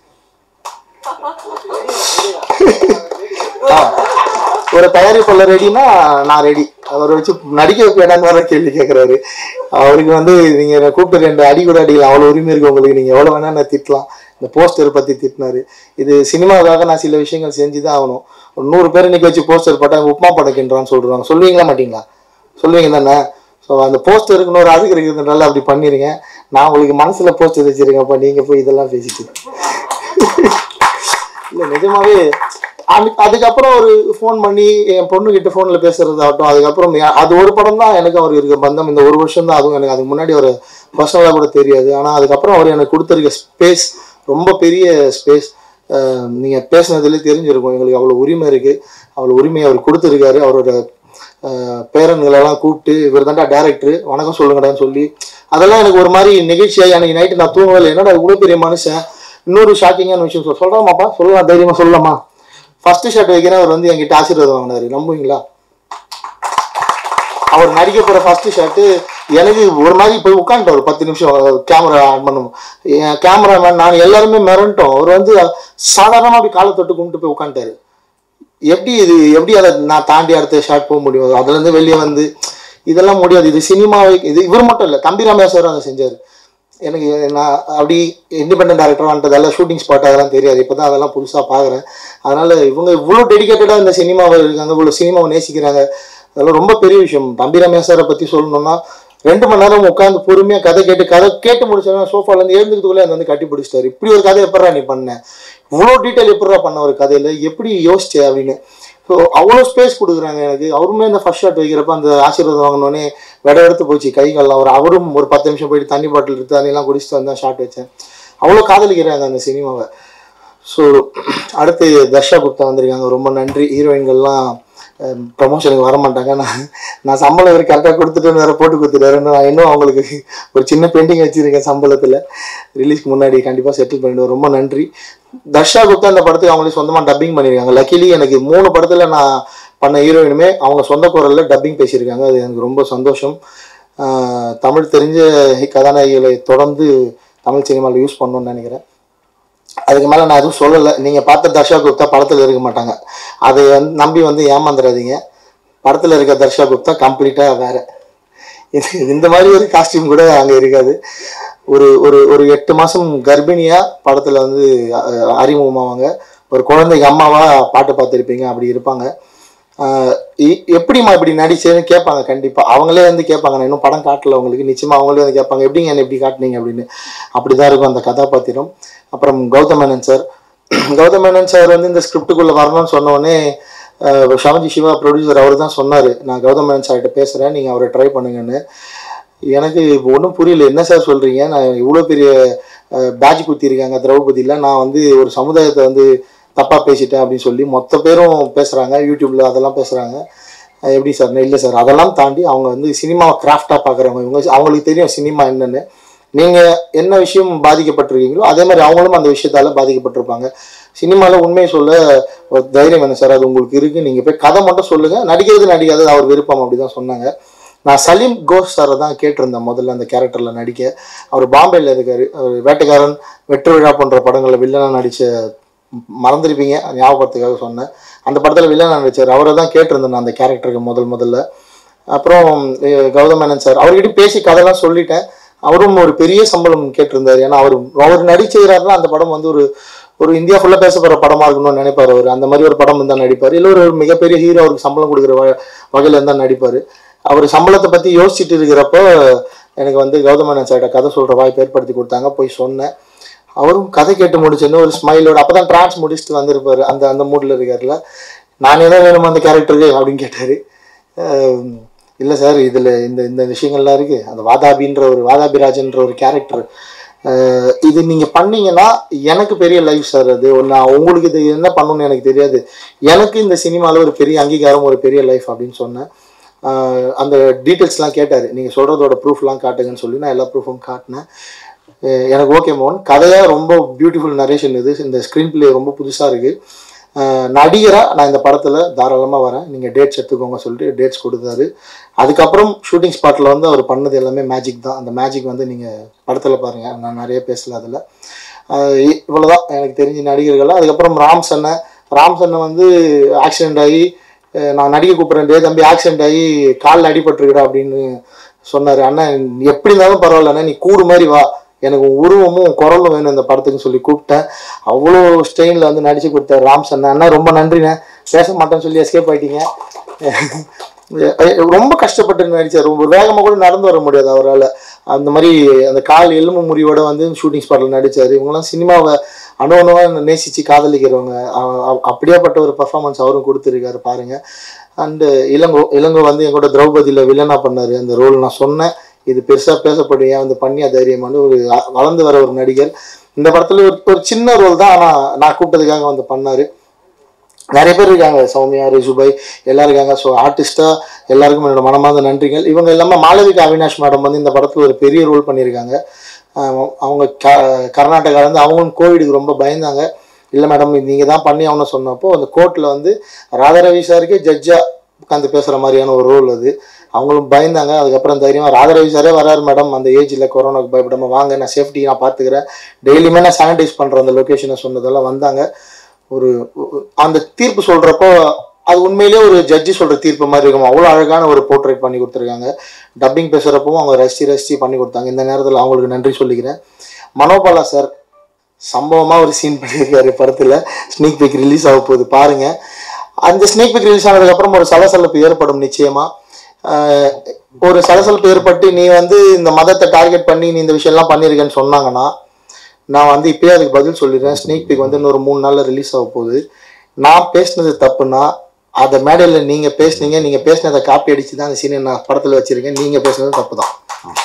ஒரு தயாரிப்பாளர் ரெடினா நான் ரெடி அவரை வச்சு நடிக்க வேண்டாம்னு வர கேள்வி கேட்குறாரு அவருக்கு வந்து நீங்கள் கூப்பிட்டு ரெண்டு அடி கூட அடிக்கலாம் அவ்வளோ உரிமை இருக்கு உங்களுக்கு நீங்கள் எவ்வளோ வேணா நான் திட்டலாம் இந்த போஸ்டர் பற்றி திட்டினாரு இது சினிமாவுக்காக நான் சில விஷயங்கள் செஞ்சு தான் ஆகணும் ஒரு நூறு பேர் இன்னைக்கு வச்சு போஸ்டர் போட்டால் உப்மா படைக்கின்றான்னு சொல்றாங்க சொல்லுவீங்களா மாட்டீங்களா சொல்லுவீங்க தானே ஸோ அந்த போஸ்டருக்கு ஒரு அழுகு இருக்கிறதுனால அப்படி பண்ணிடுங்க நான் உங்களுக்கு மனசில் போஸ்டர் வச்சிருக்கேன்ப்பா நீங்கள் போய் இதெல்லாம் பேசிட்டு இல்லை நிஜமாவே அது அதுக்கப்புறம் ஒரு ஃபோன் பண்ணி என் பொண்ணுகிட்ட ஃபோனில் பேசுறதாகட்டும் அதுக்கப்புறம் யா- அது ஒரு படம் தான் எனக்கு அவர் இருக்க பந்தம் இந்த ஒரு வருஷம் தான் அதுவும் எனக்கு அதுக்கு முன்னாடி ஒரு பர்சனலாக கூட தெரியாது ஆனால் அதுக்கப்புறம் அவர் எனக்கு கொடுத்துருக்க ஸ்பேஸ் ரொம்ப பெரிய ஸ்பேஸ் நீங்கள் பேசுனதுலேயே தெரிஞ்சிருக்கும் எங்களுக்கு அவ்வளோ உரிமை இருக்குது அவ்வளோ உரிமையை அவர் கொடுத்துருக்காரு அவரோட அஹ், பேரன்களெல்லாம் கூப்பிட்டு இவர் தாண்டா டேரக்டர் வணக்கம் சொல்லுங்கடான்னு சொல்லி அதெல்லாம் எனக்கு ஒரு மாதிரி நிகழ்ச்சியாக எனக்கு நைட்டு நான் தூங்கவே இல்லை என்னடா இவ்வளோ பெரிய மனுஷன் இன்னொரு ஷாக்கிங்கான விஷயம் சொல் சொல்கிறாமாப்பா சொல்லலாம் தைரியமாக சொல்லலாமா ஃபர்ஸ்ட் ஷாட் வைக்கிறேன் அவர் வந்து என்கிட்ட ஆசீர்வாதம் வாங்கினாரு நம்புவீங்களா அவர் நடிக்க போற ஃபர்ஸ்ட் ஷாட்டு எனக்கு ஒரு மாதிரி போய் உட்காந்துட்டோம் ஒரு பத்து நிமிஷம் கேமரா ஆன் பண்ணும் என் கேமராமேன் நான் எல்லாருமே மிரண்டோம் அவர் வந்து சாதாரணமாக அப்படி காலை தொட்டு கும்பிட்டு போய் உட்காந்துட்டாரு எப்படி இது எப்படி அதை நான் தாண்டி அடுத்த ஷாட் போக முடியும் அதுல இருந்து வெளியே வந்து இதெல்லாம் முடியாது இது சினிமாவை இது இவர் மட்டும் இல்லை தம்பி ரமேஸ்வரம் அதை செஞ்சார் எனக்கு நான் அப்படி இண்டிபெண்டன்ட் டேரக்டர் வந்துட்டதால ஷூட்டிங் ஸ்பாட் அதெல்லாம் தெரியாது இப்போ தான் அதெல்லாம் புதுசாக பார்க்குறேன் அதனால இவங்க இவ்வளோ டெடிக்கேட்டடாக இந்த சினிமாவை இருக்காங்க இவ்வளோ சினிமாவை நேசிக்கிறாங்க அதெல்லாம் ரொம்ப பெரிய விஷயம் தம்பி ரமேஸ்வரை பற்றி சொல்லணும்னா ரெண்டு மணி நேரம் உட்காந்து பொறுமையாக கதை கேட்டு கதை கேட்டு முடிச்சோன்னா சோஃபாலேருந்து எழுந்துக்கிறதுக்குள்ளே அந்த வந்து கட்டி பிடிச்சிட்டாரு இப்படி ஒரு கதை எப்படா நீ பண்ண இவ்வளோ டீட்டெயில் எப்படா பண்ண ஒரு கதையில் எப்படி யோசிச்ச அப்படின்னு ஸோ அவ்வளோ ஸ்பேஸ் கொடுக்குறாங்க எனக்கு அவருமே இந்த ஃபர்ஸ்ட் ஷாட் வைக்கிறப்ப அந்த ஆசீர்வாதம் வாங்கினோடனே விட எடுத்து போச்சு கை கால்லாம் அவர் அவரும் ஒரு பத்து நிமிஷம் போயிட்டு தண்ணி பாட்டில் எடுத்து தண்ணியெல்லாம் குடிச்சிட்டு வந்தா ஷாட் வச்சேன் அவ்வளோ காதலிக்கிறாங்க அந்த சினிமாவை ஸோ அடுத்து தர்ஷா குப்தா வந்திருக்காங்க ரொம்ப நன்றி ஹீரோயின்கள்லாம் ப்ரமோஷனுக்கு வர மாட்டாங்க நான் நான் சம்பளம் இவர் கரெக்டாக கொடுத்துட்டு வேற போட்டு கொடுத்துட்டாரு நான் இன்னும் அவங்களுக்கு ஒரு சின்ன பெயிண்டிங் வச்சிருக்கேன் சம்பளத்தில் ரிலீஸ்க்கு முன்னாடி கண்டிப்பாக செட்டில் பண்ணிடுவேன் ரொம்ப நன்றி தர்ஷா குப்தா இந்த படத்துக்கு அவங்களே சொந்தமாக டப்பிங் பண்ணியிருக்காங்க லக்கிலி எனக்கு மூணு படத்தில் நான் பண்ண ஹீரோயினுமே அவங்க சொந்த குரலில் டப்பிங் பேசியிருக்காங்க அது எனக்கு ரொம்ப சந்தோஷம் ஆஹ் தமிழ் தெரிஞ்ச கதாநாயகிகளை தொடர்ந்து தமிழ் சினிமாவில் யூஸ் பண்ணணும்னு நினைக்கிறேன் அதுக்கு மேலே நான் எதுவும் சொல்லலை நீங்கள் பார்த்த தர்ஷா குப்தா படத்தில் இருக்க மாட்டாங்க அதை வந்து நம்பி வந்து ஏமாந்துடாதீங்க படத்தில் இருக்க தர்ஷா குப்தா கம்ப்ளீட்டாக வேற இது இந்த மாதிரி ஒரு காஸ்டியூம் கூட அங்கே இருக்காது ஒரு ஒரு ஒரு எட்டு மாதம் கர்ப்பிணியாக படத்தில் வந்து அஹ், அறிமுகமாவாங்க ஒரு குழந்தைக்கு அம்மாவாக பாட்டு பார்த்துருப்பீங்க அப்படி இருப்பாங்க ஆஹ் எ- எப்படிம்மா இப்படி நடிச்சேன்னு கேட்பாங்க கண்டிப்பாக அவங்களே வந்து கேட்பாங்க நான் இன்னும் படம் காட்டல அவங்களுக்கு நிச்சயமாக அவங்களே வந்து கேட்பாங்க எப்படிங்க என்ன இப்படி காட்டுனீங்க அப்படின்னு அப்படிதான் இருக்கும் அந்த கதாபாத்திரம் அப்புறம் கௌதம் மேனன் சார் கௌதம் மேனன் சார் வந்து இந்த ஸ்கிரிப்டுக்குள்ளே வரணும்னு சொன்ன உடனே ஆஹ் ஷாமஜி சிவா ப்ரொடியூசர் அவர் தான் சொன்னார் நான் கௌதம் மேனன் சார்கிட்ட பேசுகிறேன் நீங்கள் அவரை ட்ரை பண்ணுங்கன்னு எனக்கு ஒன்றும் புரியல என்ன சார் சொல்கிறீங்க நான் இவ்வளோ பெரிய பேட்ச் குத்திருக்காங்க திரௌபதியில் நான் வந்து ஒரு சமுதாயத்தை வந்து தப்பாக பேசிட்டேன் அப்படின்னு சொல்லி மொத்த பேரும் பேசுகிறாங்க யூடியூப்பில் அதெல்லாம் பேசுகிறாங்க எப்படி சார் இல்லை சார் அதெல்லாம் தாண்டி அவங்க வந்து சினிமாவை கிராஃப்டாக பார்க்குறவங்க இவங்க அவங்களுக்கு தெரியும் சினிமா என்னன்னு நீங்கள் என்ன விஷயம் பாதிக்கப்பட்டிருக்கீங்களோ அதே மாதிரி அவங்களும் அந்த விஷயத்தால பாதிக்கப்பட்டிருப்பாங்க சினிமாவில் உண்மையை சொல்ல ஒரு தைரியம் வேணும் சார் அது உங்களுக்கு இருக்குது நீங்கள் போய் கதை மட்டும் சொல்லுங்கள் நடிக்கிறது நடிக்காதது அவர் விருப்பம் அப்படி தான் சொன்னாங்க நான் சலீம் கோஷ் சாரை தான் கேட்டிருந்தேன் முதல்ல அந்த கேரக்டரில் நடிக்க அவர் பாம்பேயில் இருக்காரு அவர் வேட்டைக்காரன் வெற்றி விழா போன்ற படங்களில் வில்லனாக நடித்த மறந்துருப்பீங்க ஞாபகத்துக்காக சொன்னேன் அந்த படத்தில் வில்லனாக நடித்தார் அவரை தான் கேட்டிருந்தேன் நான் அந்த கேரக்டருக்கு முதல் முதல்ல அப்புறம் அஹ், கௌதம் மேனன் சார் அவர்கிட்ட பேசி கதைலாம் சொல்லிட்டேன் அவரும் ஒரு பெரிய சம்பளம் கேட்டிருந்தார் ஏன்னா அவர் அவர் நடிச்சுக்கிறாருன்னா அந்த படம் வந்து ஒரு ஒரு இந்தியா ஃபுல்லாக பேசப்படுற படமா இருக்கணும்னு நினைப்பார் அவர் அந்த மாதிரி ஒரு படம் இருந்தால் நடிப்பார் இல்லை ஒரு மிகப்பெரிய ஹீரோ அவருக்கு சம்பளம் கொடுக்குற வ வகையில் இருந்தால் நடிப்பார் அவர் சம்பளத்தை பற்றி யோசிச்சுட்டு இருக்கிறப்போ எனக்கு வந்து கௌதம் மேனன் சார்கிட்ட கதை சொல்கிற வாய்ப்பு ஏற்படுத்தி கொடுத்தாங்க போய் சொன்னேன் அவரும் கதை கேட்டு முடிச்சுன்னு ஒரு ஸ்மைலோட அப்போ தான் ட்ரான்ஸ் முடிச்சுட்டு வந்திருப்பாரு அந்த அந்த மூடில் இருக்காருல நானே தான் வேணுமா அந்த கேரக்டருக்கு அப்படின்னு கேட்டார் இல்லை சார் இதில் இந்த இந்த விஷயங்கள்லாம் இருக்குது அந்த வாதாபின்ற ஒரு வாதாபிராஜன்ற ஒரு கேரக்டர் இது நீங்கள் பண்ணீங்கன்னா எனக்கு பெரிய லைஃப் சார் அது நான் உங்களுக்கு இது என்ன பண்ணணும்னு எனக்கு தெரியாது எனக்கு இந்த சினிமாவில் ஒரு பெரிய அங்கீகாரம் ஒரு பெரிய லைஃப் அப்படின்னு சொன்னேன் அஹ் அந்த டீட்டெயில்ஸ்லாம் கேட்டார் நீங்கள் சொல்கிறதோட ப்ரூஃப்லாம் காட்டுங்கன்னு சொல்லி நான் எல்லா ப்ரூஃபும் காட்டினேன் அஹ் எனக்கு ஓகே மோகன் கதையாக ரொம்ப பியூட்டிஃபுல் நரேஷன் இது இந்த ஸ்க்ரீன் பிளே ரொம்ப புதுசாக இருக்குது நடிகராக நான் இந்த படத்தில் தாராளமாக வரேன் நீங்கள் டேட்ஸ் எடுத்துக்கோங்க சொல்லிட்டு டேட்ஸ் கொடுத்தாரு அதுக்கப்புறம் ஷூட்டிங் ஸ்பாட்டில் வந்து அவர் பண்ணது எல்லாமே மேஜிக் தான் அந்த மேஜிக் வந்து நீங்கள் படத்தில் பாருங்கள் நான் நிறைய பேசல அதில் இவ்வளோதான் எனக்கு தெரிஞ்ச நடிகர்கள் அதுக்கப்புறம் ராம் சன்னை ராம் சன்னை வந்து ஆக்சிடென்ட் ஆகி அஹ் நான் நடிக்க கூப்பிட்றேன் டே தம்பி ஆக்சிடென்ட் ஆகி காலில் அடிபட்டுருக்குடா அப்படின்னு சொன்னார் அண்ணன் எப்படி இருந்தாலும் பரவாயில்ல அண்ணா நீ கூடு மாதிரி வா எனக்கு உன் உருவமும் உன் குரலும் வேணும் இந்த படத்துக்கு சொல்லி கூப்பிட்டேன் அவ்வளோ ஸ்டெயினில் வந்து நடிச்சு கொடுத்தாரு ராம் சன் அண்ணா ரொம்ப நன்றிண்ணே பேச மாட்டேன்னு சொல்லி எஸ்கேப் ஆயிட்டீங்க அஹ் ரொம்ப கஷ்டப்பட்டு நடிச்சார் ரொம்ப வேகமாக கூட நடந்து வர முடியாது அவரால் அந்த மாதிரி அந்த கால் எலும்பு முறிவோட வந்து ஷூட்டிங் ஸ்பாட்டில் நடிச்சார் இவங்கெல்லாம் சினிமாவை அணு அணுவாக நேசித்து காதலிக்கிறவங்க அ- அ- அப்படியாப்பட்ட ஒரு பர்ஃபார்மன்ஸ் அவரும் கொடுத்துருக்காரு பாருங்க அண்டு இளங்கோ இளங்கோ வந்து எங்கூட திரௌபதியில் வில்லனா பண்ணார் அந்த ரோல் நான் சொன்னேன் இது பெருசாக பேசப்படும் ஏன் வந்து பண்ணியா தைரியமான ஒரு அ- வளர்ந்து வர ஒரு நடிகர் இந்த படத்தில் ஒரு ஒரு சின்ன ரோல் தான் ஆனால் நான் கூப்பிட்டதுக்காக வந்து பண்ணார் நிறைய பேர் இருக்காங்க சௌமியா ரிசுபாய் எல்லாரும் இருக்காங்க ஸோ ஆர்டிஸ்டாக எல்லாருக்கும் என்னோட மனமார்ந்த நன்றிகள் இவங்க இல்லாமல் மாளவிகா அவினாஷ் மேடம் வந்து இந்த படத்தில் ஒரு பெரிய ரோல் பண்ணியிருக்காங்க ஆஹ் அவங்க க கர்நாடகாலேருந்து அவங்களும் கோவிடுக்கு ரொம்ப பயந்தாங்க இல்லை மேடம் நீங்கள் தான் பண்ணி அவனை சொன்னப்போ அந்த கோர்ட்டில் வந்து ராதாரவி சாருக்கே ஜட்ஜாக உட்காந்து பேசுகிற மாதிரியான ஒரு ரோல் அது அவங்களும் பயந்தாங்க அதுக்கப்புறம் தைரியமாக ராதாரவி சாரே வராரு மேடம் அந்த ஏஜில் கொரோனாக்கு பயப்படாம வாங்க நான் சேஃப்டி நான் பார்த்துக்கிறேன் டெய்லியுமே நான் சானிடைஸ் பண்ணுறேன் அந்த லொக்கேஷனை சொன்னதெல்லாம் வந்தாங்க ஒரு ஒரு- அந்த தீர்ப்பு சொல்கிறப்போ அது உண்மையிலேயே ஒரு ஜட்ஜி சொல்கிற தீர்ப்பு மாதிரி இருக்கும் அவ்வளோ அழகான ஒரு போர்ட்ரேட் பண்ணி கொடுத்துருக்காங்க டப்பிங் பேசுகிறப்பவும் அவங்க ரசித்து ரசித்து பண்ணி கொடுத்தாங்க இந்த நேரத்தில் அவங்களுக்கு நன்றி சொல்லிக்கிறேன் மனோபாலா சார் சம்பவமாக ஒரு சீன் பண்ணியிருக்காரு படத்தில் ஸ்னீக் பிக் ரிலீஸ் ஆக போகுது பாருங்க அந்த ஸ்னீக் பிக் ரிலீஸ் ஆனதுக்கப்புறம் ஒரு சலசலப்பு ஏற்படும் நிச்சயமா ஆஹ் ஒரு சலசலப்பு ஏற்பட்டு நீ வந்து இந்த மதத்தை டார்கெட் பண்ணி நீ இந்த விஷயம்லாம் பண்ணியிருக்கேன்னு சொன்னாங்கன்னா நான் வந்து இப்பயே அதுக்கு பதில் சொல்லிடுறேன் ஸ்னீக் பிக் வந்து இன்னொரு மூணு நாளில் ரிலீஸ் ஆக போகுது நான் பேசினது தப்புனா அதை மேடையில் நீங்கள் பேசுனீங்க நீங்கள் பேசினதை காப்பி அடிச்சு தான் அந்த சீனை நான் படத்தில் வச்சிருக்கேன் நீங்கள் பேசுனது தப்பு தான்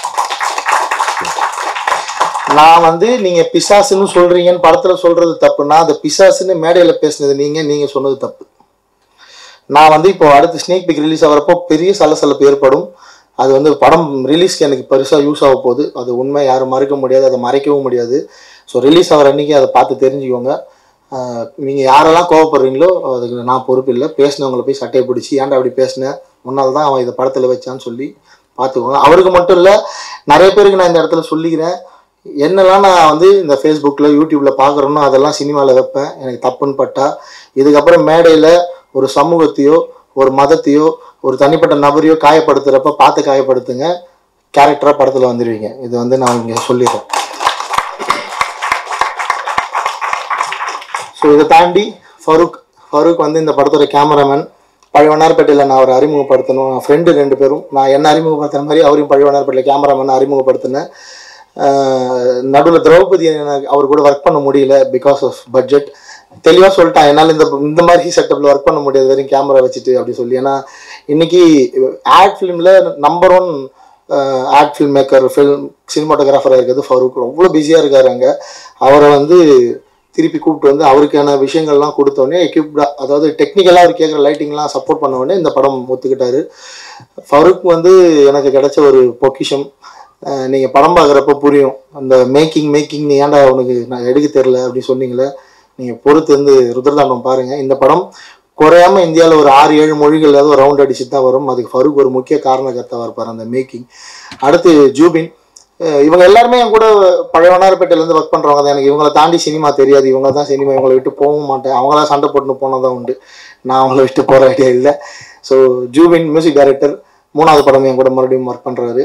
நான் வந்து நீங்க பிசாசுன்னு சொல்றீங்கன்னு படத்துல சொல்றது தப்புன்னா அந்த பிசாசுன்னு மேடையில பேசுனது நீங்க நீங்க சொன்னது தப்பு நான் வந்து இப்போ அடுத்து ஸ்னேக் பிக் ரிலீஸ் ஆகிறப்போ பெரிய சலசலப்பு ஏற்படும் அது வந்து படம் ரிலீஸ்க்கு எனக்கு பெருசாக யூஸ் ஆக போகுது அது உண்மை யாரும் மறுக்க முடியாது அதை மறைக்கவும் முடியாது ஸோ ரிலீஸ் ஆகிற அன்னைக்கு அதை பார்த்து தெரிஞ்சுக்கோங்க நீங்கள் யாரெல்லாம் கோவப்படுறீங்களோ அதுக்கு நான் பொறுப்பு இல்லை பேசினவங்களை போய் சட்டையை பிடிச்சி ஏன்டா அப்படி பேசினேன் முன்னால் தான் அவன் இதை படத்தில் வச்சான்னு சொல்லி பார்த்துக்கோங்க அவருக்கு மட்டும் இல்லை நிறைய பேருக்கு நான் இந்த இடத்துல சொல்லிக்கிறேன் என்னெல்லாம் நான் வந்து இந்த ஃபேஸ்புக்கில் யூடியூப்பில் பார்க்குறேனோ அதெல்லாம் சினிமாவில் வைப்பேன் எனக்கு தப்புன்னு பட்டா இதுக்கப்புறம் மேடையில் ஒரு சமூகத்தையோ ஒரு மதத்தையோ ஒரு தனிப்பட்ட நபரையோ காயப்படுத்துகிறப்ப பார்த்து காயப்படுத்துங்க கேரக்டராக படத்தில் வந்துடுவீங்க இது வந்து நான் இங்கே சொல்லிடுறேன் ஸோ இதை தாண்டி ஃபருக் ஃபருக் வந்து இந்த படத்தோட கேமராமேன் பழையவனார்பேட்டையில் நான் அவரை அறிமுகப்படுத்தணும் ஃப்ரெண்டு ரெண்டு பேரும் நான் என்ன அறிமுகப்படுத்துற மாதிரி அவரையும் பழையவனார்பேட்டையில் கேமராமேன் அறிமுகப்படுத்தினேன் நடுவில் திரௌபதி எனக்கு அவர் கூட ஒர்க் பண்ண முடியல பிகாஸ் ஆஃப் பட்ஜெட் தெளிவாக சொல்லிட்டான் என்னால் இந்த இந்த மாதிரி செட்டப்பில் ஒர்க் பண்ண முடியாது வெறும் கேமரா வச்சுட்டு அப்படி சொல்லி ஏன்னா இன்னைக்கு ஆட் ஃபிலிமில் number one ad film maker film சினிமாட்டோகிராஃபராக இருக்கிறது ஃபருக் அவ்வளோ பிஸியாக இருக்காரு அங்கே அவரை வந்து திருப்பி கூப்பிட்டு வந்து அவருக்கான விஷயங்கள்லாம் கொடுத்தோடனே எக்யூப்டா அதாவது டெக்னிக்கலாக அவர் கேட்குற லைட்டிங்லாம் சப்போர்ட் பண்ண உடனே இந்த படம் ஒத்துக்கிட்டாரு ஃபருக் வந்து எனக்கு கிடைச்ச ஒரு பொக்கிஷம் அஹ் நீங்க படம் பார்க்குறப்ப புரியும் அந்த மேக்கிங் மேக்கிங் நீ ஏன்டா உனக்கு நான் எடுக்க தெரில அப்படி சொன்னீங்களே நீங்க பொறுத்து வந்து ருத்ரதாண்டம் பாருங்க இந்த படம் குறையாம இந்தியாவில் ஒரு ஆறு ஏழு மொழிகள்லாவது ஒரு ரவுண்ட் அடிச்சுட்டு தான் வரும் அதுக்கு ஃபருக் ஒரு முக்கிய காரணகர்த்தாவாக இருப்பார் அந்த மேக்கிங் அடுத்து ஜூபின் அஹ் இவங்க எல்லாருமே என் கூட பழைய வண்ணாரப்பேட்டையிலேருந்து ஒர்க் பண்ணுறவங்க தான் எனக்கு இவங்களை தாண்டி சினிமா தெரியாது இவங்க தான் சினிமா இவங்களை விட்டு போகவும் மாட்டேன் அவங்களா சண்டை போட்டுன்னு போனதான் உண்டு நான் அவங்கள விட்டு போகிற ஐடியா இல்லை ஸோ ஜூபின் மியூசிக் டைரக்டர் மூணாவது படம் என் கூட மறுபடியும் ஒர்க் பண்ணுறாரு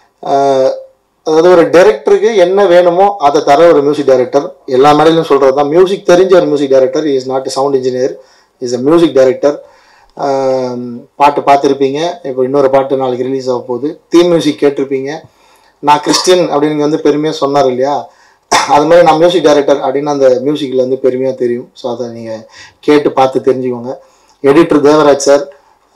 அதாவது ஒரு டைரக்டருக்கு என்ன வேணுமோ அதை தர ஒரு மியூசிக் டைரக்டர் எல்லா மேடையிலும் சொல்கிறது தான் மியூசிக் தெரிஞ்ச ஒரு music director is not sound engineer is a music director பாட்டு பார்த்துருப்பீங்க இப்போ இன்னொரு பாட்டு நாளைக்கு ரிலீஸ் ஆக போகுது தீம் மியூசிக் கேட்டிருப்பீங்க நான் கிறிஸ்டின் அப்படின்னு இங்க வந்து பெருமையாக சொன்னார் இல்லையா அது மாதிரி நான் மியூசிக் டைரக்டர் அப்படின்னு அந்த மியூசிக்கில் வந்து பெருமையாக தெரியும் ஸோ அதை நீங்கள் கேட்டு பார்த்து தெரிஞ்சுக்கோங்க எடிட்டர் தேவராஜ் சார்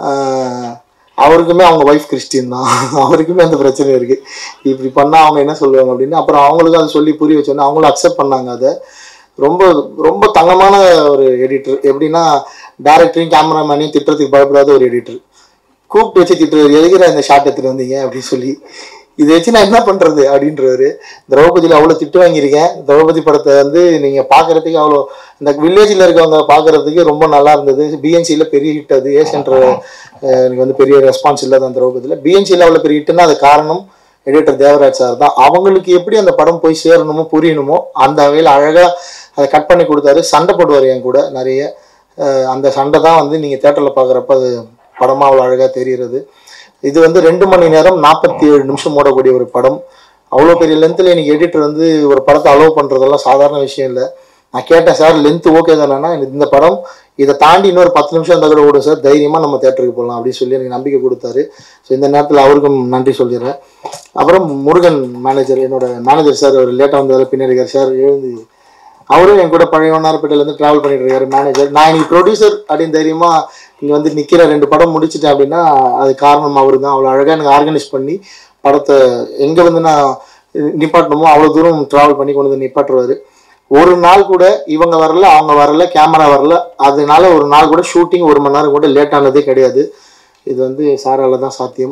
அவருக்குமே அவங்க ஒய்ஃப் கிறிஸ்டின் தான் அவருக்குமே அந்த பிரச்சனை இருக்குது இப்படி பண்ணால் அவங்க என்ன சொல்லுவாங்க அப்படின்னு அப்புறம் அவங்களுக்கும் அதை சொல்லி புரிய வச்சோன்னே அவங்களும் அக்செப்ட் பண்ணாங்க அதை ரொம்ப ரொம்ப தங்கமான ஒரு எடிட்டர் எப்படின்னா டேரக்டரையும் கேமராமேனையும் திட்டுறதுக்கு பயப்படாத ஒரு எடிட்டர் கூப்பிட்டு வச்சு திட்டுறாரு எதுக்குற இந்த ஷாட் எடுத்துட்டு வந்தீங்க அப்படின்னு சொல்லி இதை வச்சு நான் என்ன பண்றது அப்படின்றவர் திரௌபதியில் அவ்வளோ திட்டு வாங்கியிருக்கேன் திரௌபதி படத்தை வந்து நீங்க பார்க்கறதுக்கு அவ்வளோ இந்த வில்லேஜில் இருக்கவங்க பார்க்கறதுக்கு ரொம்ப நல்லா இருந்தது பிஎன்சியில் பெரிய ஹிட் அது ஏ சென்டர் எனக்கு வந்து பெரிய ரெஸ்பான்ஸ் இல்லை தான் திரௌபதியில் பிஎன்சியில் அவ்வளோ பெரிய ஹிட்னா அது காரணம் எடிட்டர் தேவராஜ் சார் தான் அவங்களுக்கு எப்படி அந்த படம் போய் சேரணுமோ புரியணுமோ அந்த வகையில் அழகாக அதை கட் பண்ணி கொடுத்தாரு சண்டை போடுவார் என் கூட நிறைய அஹ் அந்த சண்டை தான் வந்து நீங்கள் தேட்டரில் பார்க்குறப்ப அது படமாக அவ்வளோ அழகாக தெரிகிறது இது வந்து ரெண்டு மணி நேரம் நாற்பத்தி ஏழு நிமிஷம் ஓடக்கூடிய ஒரு படம் அவ்வளோ பெரிய லென்த்தில் எனக்கு எடிட்டர் வந்து ஒரு படத்தை அலோவ் பண்ணுறதெல்லாம் சாதாரண விஷயம் இல்லை நான் கேட்டேன் சார் லென்த் ஓகே தானேன்னா இந்த படம் இதை தாண்டி இன்னொரு பத்து நிமிஷம் இருந்தால் கூட ஓடும் சார் தைரியமாக நம்ம தேட்டருக்கு போகலாம் அப்படின்னு சொல்லி எனக்கு நம்பிக்கை கொடுத்தாரு ஸோ இந்த நேரத்தில் அவருக்கும் நன்றி சொல்லிடுறேன் அப்புறம் முருகன் மேனேஜர் என்னோட மேனேஜர் சார் அவர் லேட்டாக வந்ததால் பின்னாடி இருக்கார் சார் எழுந்து அவரும் என் கூட பழைய வண்ணாரப்பேட்டையிலேருந்து ட்ராவல் பண்ணிட்டு இருக்காரு மேனேஜர் நான் இன்னைக்கு ப்ரொடியூசர் அப்படின்னு தெரியுமா இங்கே வந்து நிற்கிற ரெண்டு படம் முடிச்சிட்டேன் அப்படின்னா அது காரணம் அவர் தான் அவ்வளோ அழகாக எனக்கு ஆர்கனைஸ் பண்ணி படத்தை எங்கே வந்து நான் நிப்பாட்டணுமோ அவ்வளோ தூரம் ட்ராவல் பண்ணி கொண்டு வந்து நிப்பாட்டுருவாரு ஒரு நாள் கூட இவங்க வரல அவங்க வரல கேமரா வரல அதனால ஒரு நாள் கூட ஷூட்டிங் ஒரு மணி நேரம் கூட லேட் ஆனதே கிடையாது இது வந்து சாரால தான் சாத்தியம்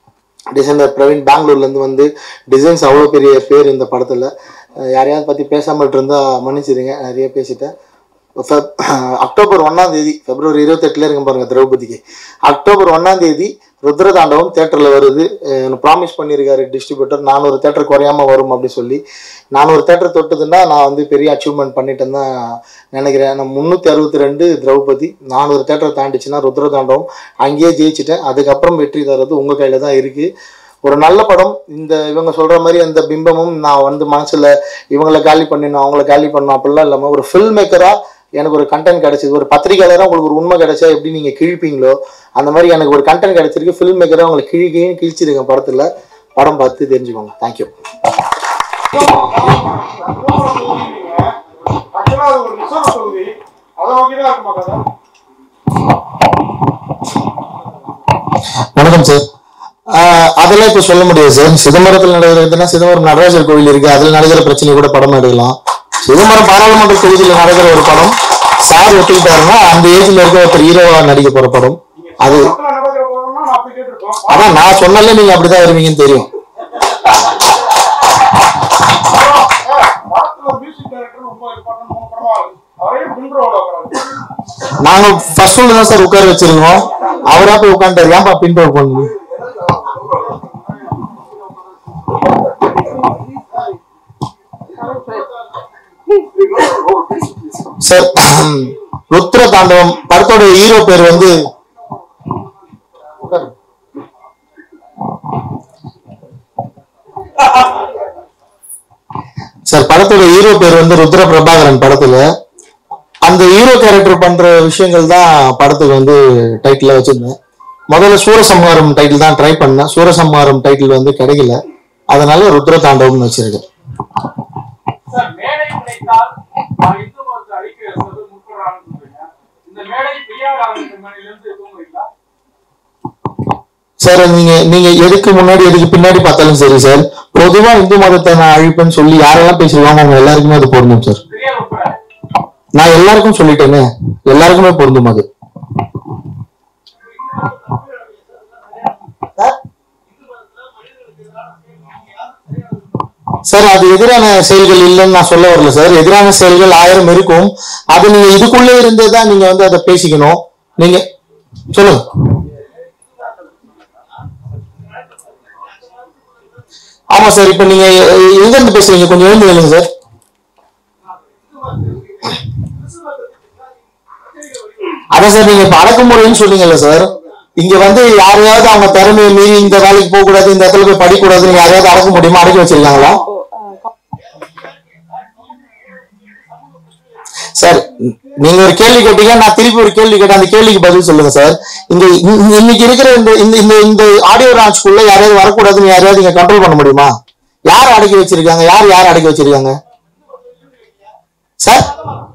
டிசைனர் பிரவீன் பெங்களூர்லேருந்து வந்து டிசைன்ஸ் அவ்வளோ பெரிய பேர் இந்த படத்தில் யாரையாவது பற்றி பேசாமல் இருந்தால் மன்னிச்சிடுங்க நிறைய பேசிட்டேன் ஃபெப் அக்டோபர் ஒன்றாம் தேதி பிப்ரவரி இருபத்தெட்டுல இருக்க பாருங்க திரௌபதிக்கு அக்டோபர் ஒன்றாம் தேதி ருத்ரதாண்டவம் தேட்டரில் வருது ப்ராமிஸ் பண்ணியிருக்காரு டிஸ்ட்ரிபியூட்டர் நானூறு தேட்டர் குறையாம வரும் அப்படின்னு சொல்லி நானூறு தேட்டர் தொட்டதுன்னா நான் வந்து பெரிய அச்சீவ்மெண்ட் பண்ணிட்டேன்னு தான் நினைக்கிறேன் நான் முந்நூற்றி அறுபத்தி ரெண்டு திரௌபதி நானூறு தேட்டர் தாண்டிச்சுன்னா ருத்ரதாண்டவம் அங்கேயே ஜெயிச்சிட்டேன் அதுக்கப்புறம் வெற்றி தர்றது உங்கள் கையில் தான் இருக்குது ஒரு நல்ல படம் இந்த இவங்க சொல்ற மாதிரி அந்த பிம்பமும் நான் வந்து மனசுல இவங்களை காலி பண்ணிடணும் அவங்கள காலி பண்ணணும் அப்படிலாம் இல்லாம ஒரு ஃபில்ம் மேக்கரா எனக்கு ஒரு கண்டென்ட் கிடைச்சது ஒரு பத்திரிகையாளராக உங்களுக்கு ஒரு உண்மை கிடைச்சா எப்படி நீங்க கிழிப்பீங்களோ அந்த மாதிரி எனக்கு ஒரு கண்டென்ட் கிடைச்சிருக்கு ஃபில்ம் மேக்கரா உங்களை கிழிக்கையும் கிழிச்சிருக்கேன் படத்துல படம் பார்த்து தெரிஞ்சுக்கோங்க தேங்க்யூ வணக்கம் சார் ஆஹ் அதெல்லாம் இப்ப சொல்ல முடியாது சார் சிதம்பரத்தில் நடக்கிறதுனா சிதம்பரம் நடராஜர் கோவில் இருக்கு அதுல நடக்கிற பிரச்சனை கூட படம் எடுக்கலாம் சிதம்பரம் பாராளுமன்ற தொகுதியில் நடக்கிற ஒரு படம் சார் ஒத்துக்கிட்டாருன்னா அந்த ஏஜ்ல இருக்க ஒருத்தர் ஹீரோவா நடிக்க போற படம் அது அதான் நான் சொன்னாலே நீங்க அப்படிதான் வருவீங்கன்னு தெரியும் நாங்க ஃபர்ஸ்ட் தான் சார் உட்கார வச்சிருக்கோம் அவரா போய் உட்காந்துட்டாரு ஏன்பா பின் ரோல் பண்ணு சார் ருத்ர தாண்டவம் படத்தோட ஹீரோ பேர் வந்து சார் படத்தோட ஹீரோ பேர் வந்து ருத்ர பிரபாகரன் படத்துல அந்த ஹீரோ கேரக்டர் பண்ற விஷயங்கள் தான் படத்துக்கு வந்து டைட்டில் வச்சிருந்தேன் முதல்ல சூரசம்ஹாரம் டைட்டில் தான் ட்ரை பண்ணேன் சூரசம்ஹாரம் டைட்டில் வந்து கிடைக்கல அதனால ருத்ர தாண்டவம்னு வச்சிருக்கேன் சார் மேடை கிடைத்தால் நான் இந்து மதத்தை அழிக்க என்பது முற்படுறாங்கன்னு சொல்றீங்க இந்த மேடை பெரியார் ஆரம்பித்த மேடையிலிருந்து தூங்குறீங்களா சார் நீங்க நீங்க எதுக்கு முன்னாடி எதுக்கு பின்னாடி பார்த்தாலும் சரி சார் பொதுவா இந்து மதத்தை நான் அழிப்பேன்னு சொல்லி யாரெல்லாம் பேசுவாங்க அவங்க எல்லாருக்குமே அது பொருந்தும் சார் பெரியார் உட்பட நான் எல்லாருக்கும் சொல்லிட்டேனே எல்லாருக்குமே பொருந்தும் அது எதிரான செயல்கள் இல்லைன்னு நான் சொல்ல வரல சார் எதிரான செயல்கள் ஆயிரம் இருக்கும் அது நீங்க இதுக்குள்ள இருந்தே தான் நீங்க வந்து அதை பேசிக்கணும் நீங்க சொல்லுங்க ஆமா சார் இப்ப நீங்க எ- எங்க இருந்து பேசுறீங்க கொஞ்சம் எழுந்து எழுங்க சார் அதான் சார் நீங்க இப்ப அடக்குமுறைன்னு சொன்னீங்கல்ல சார் இங்க வந்து யாரையாவது அவங்க திறமையை மீறி இந்த வேலைக்கு போக கூடாது இந்த இடத்துல போய் படிக்க கூடாதுன்னு யாரையாவது அடக்க முடியுமா அடக்கி வச்சிருக்காங்களா சார் நீங்க ஒரு கேள்வி கேட்டீங்க நான் திருப்பி ஒரு கேள்வி கேட்டேன் அந்த கேள்விக்கு பதில் சொல்லுங்க சார் இங்க இ- இ- இன்னைக்கு இருக்கிற இந்த இந்த இந்த இந்த ஆடியோ ராஞ்ச்குள்ள யாரையாவது வரக்கூடாதுன்னு யாரையாவது இங்க கண்ட்ரோல் பண்ண முடியுமா யார் அடக்கி வச்சிருக்காங்க யார் யார் அடக்கி வச்சிருக்காங்க சார்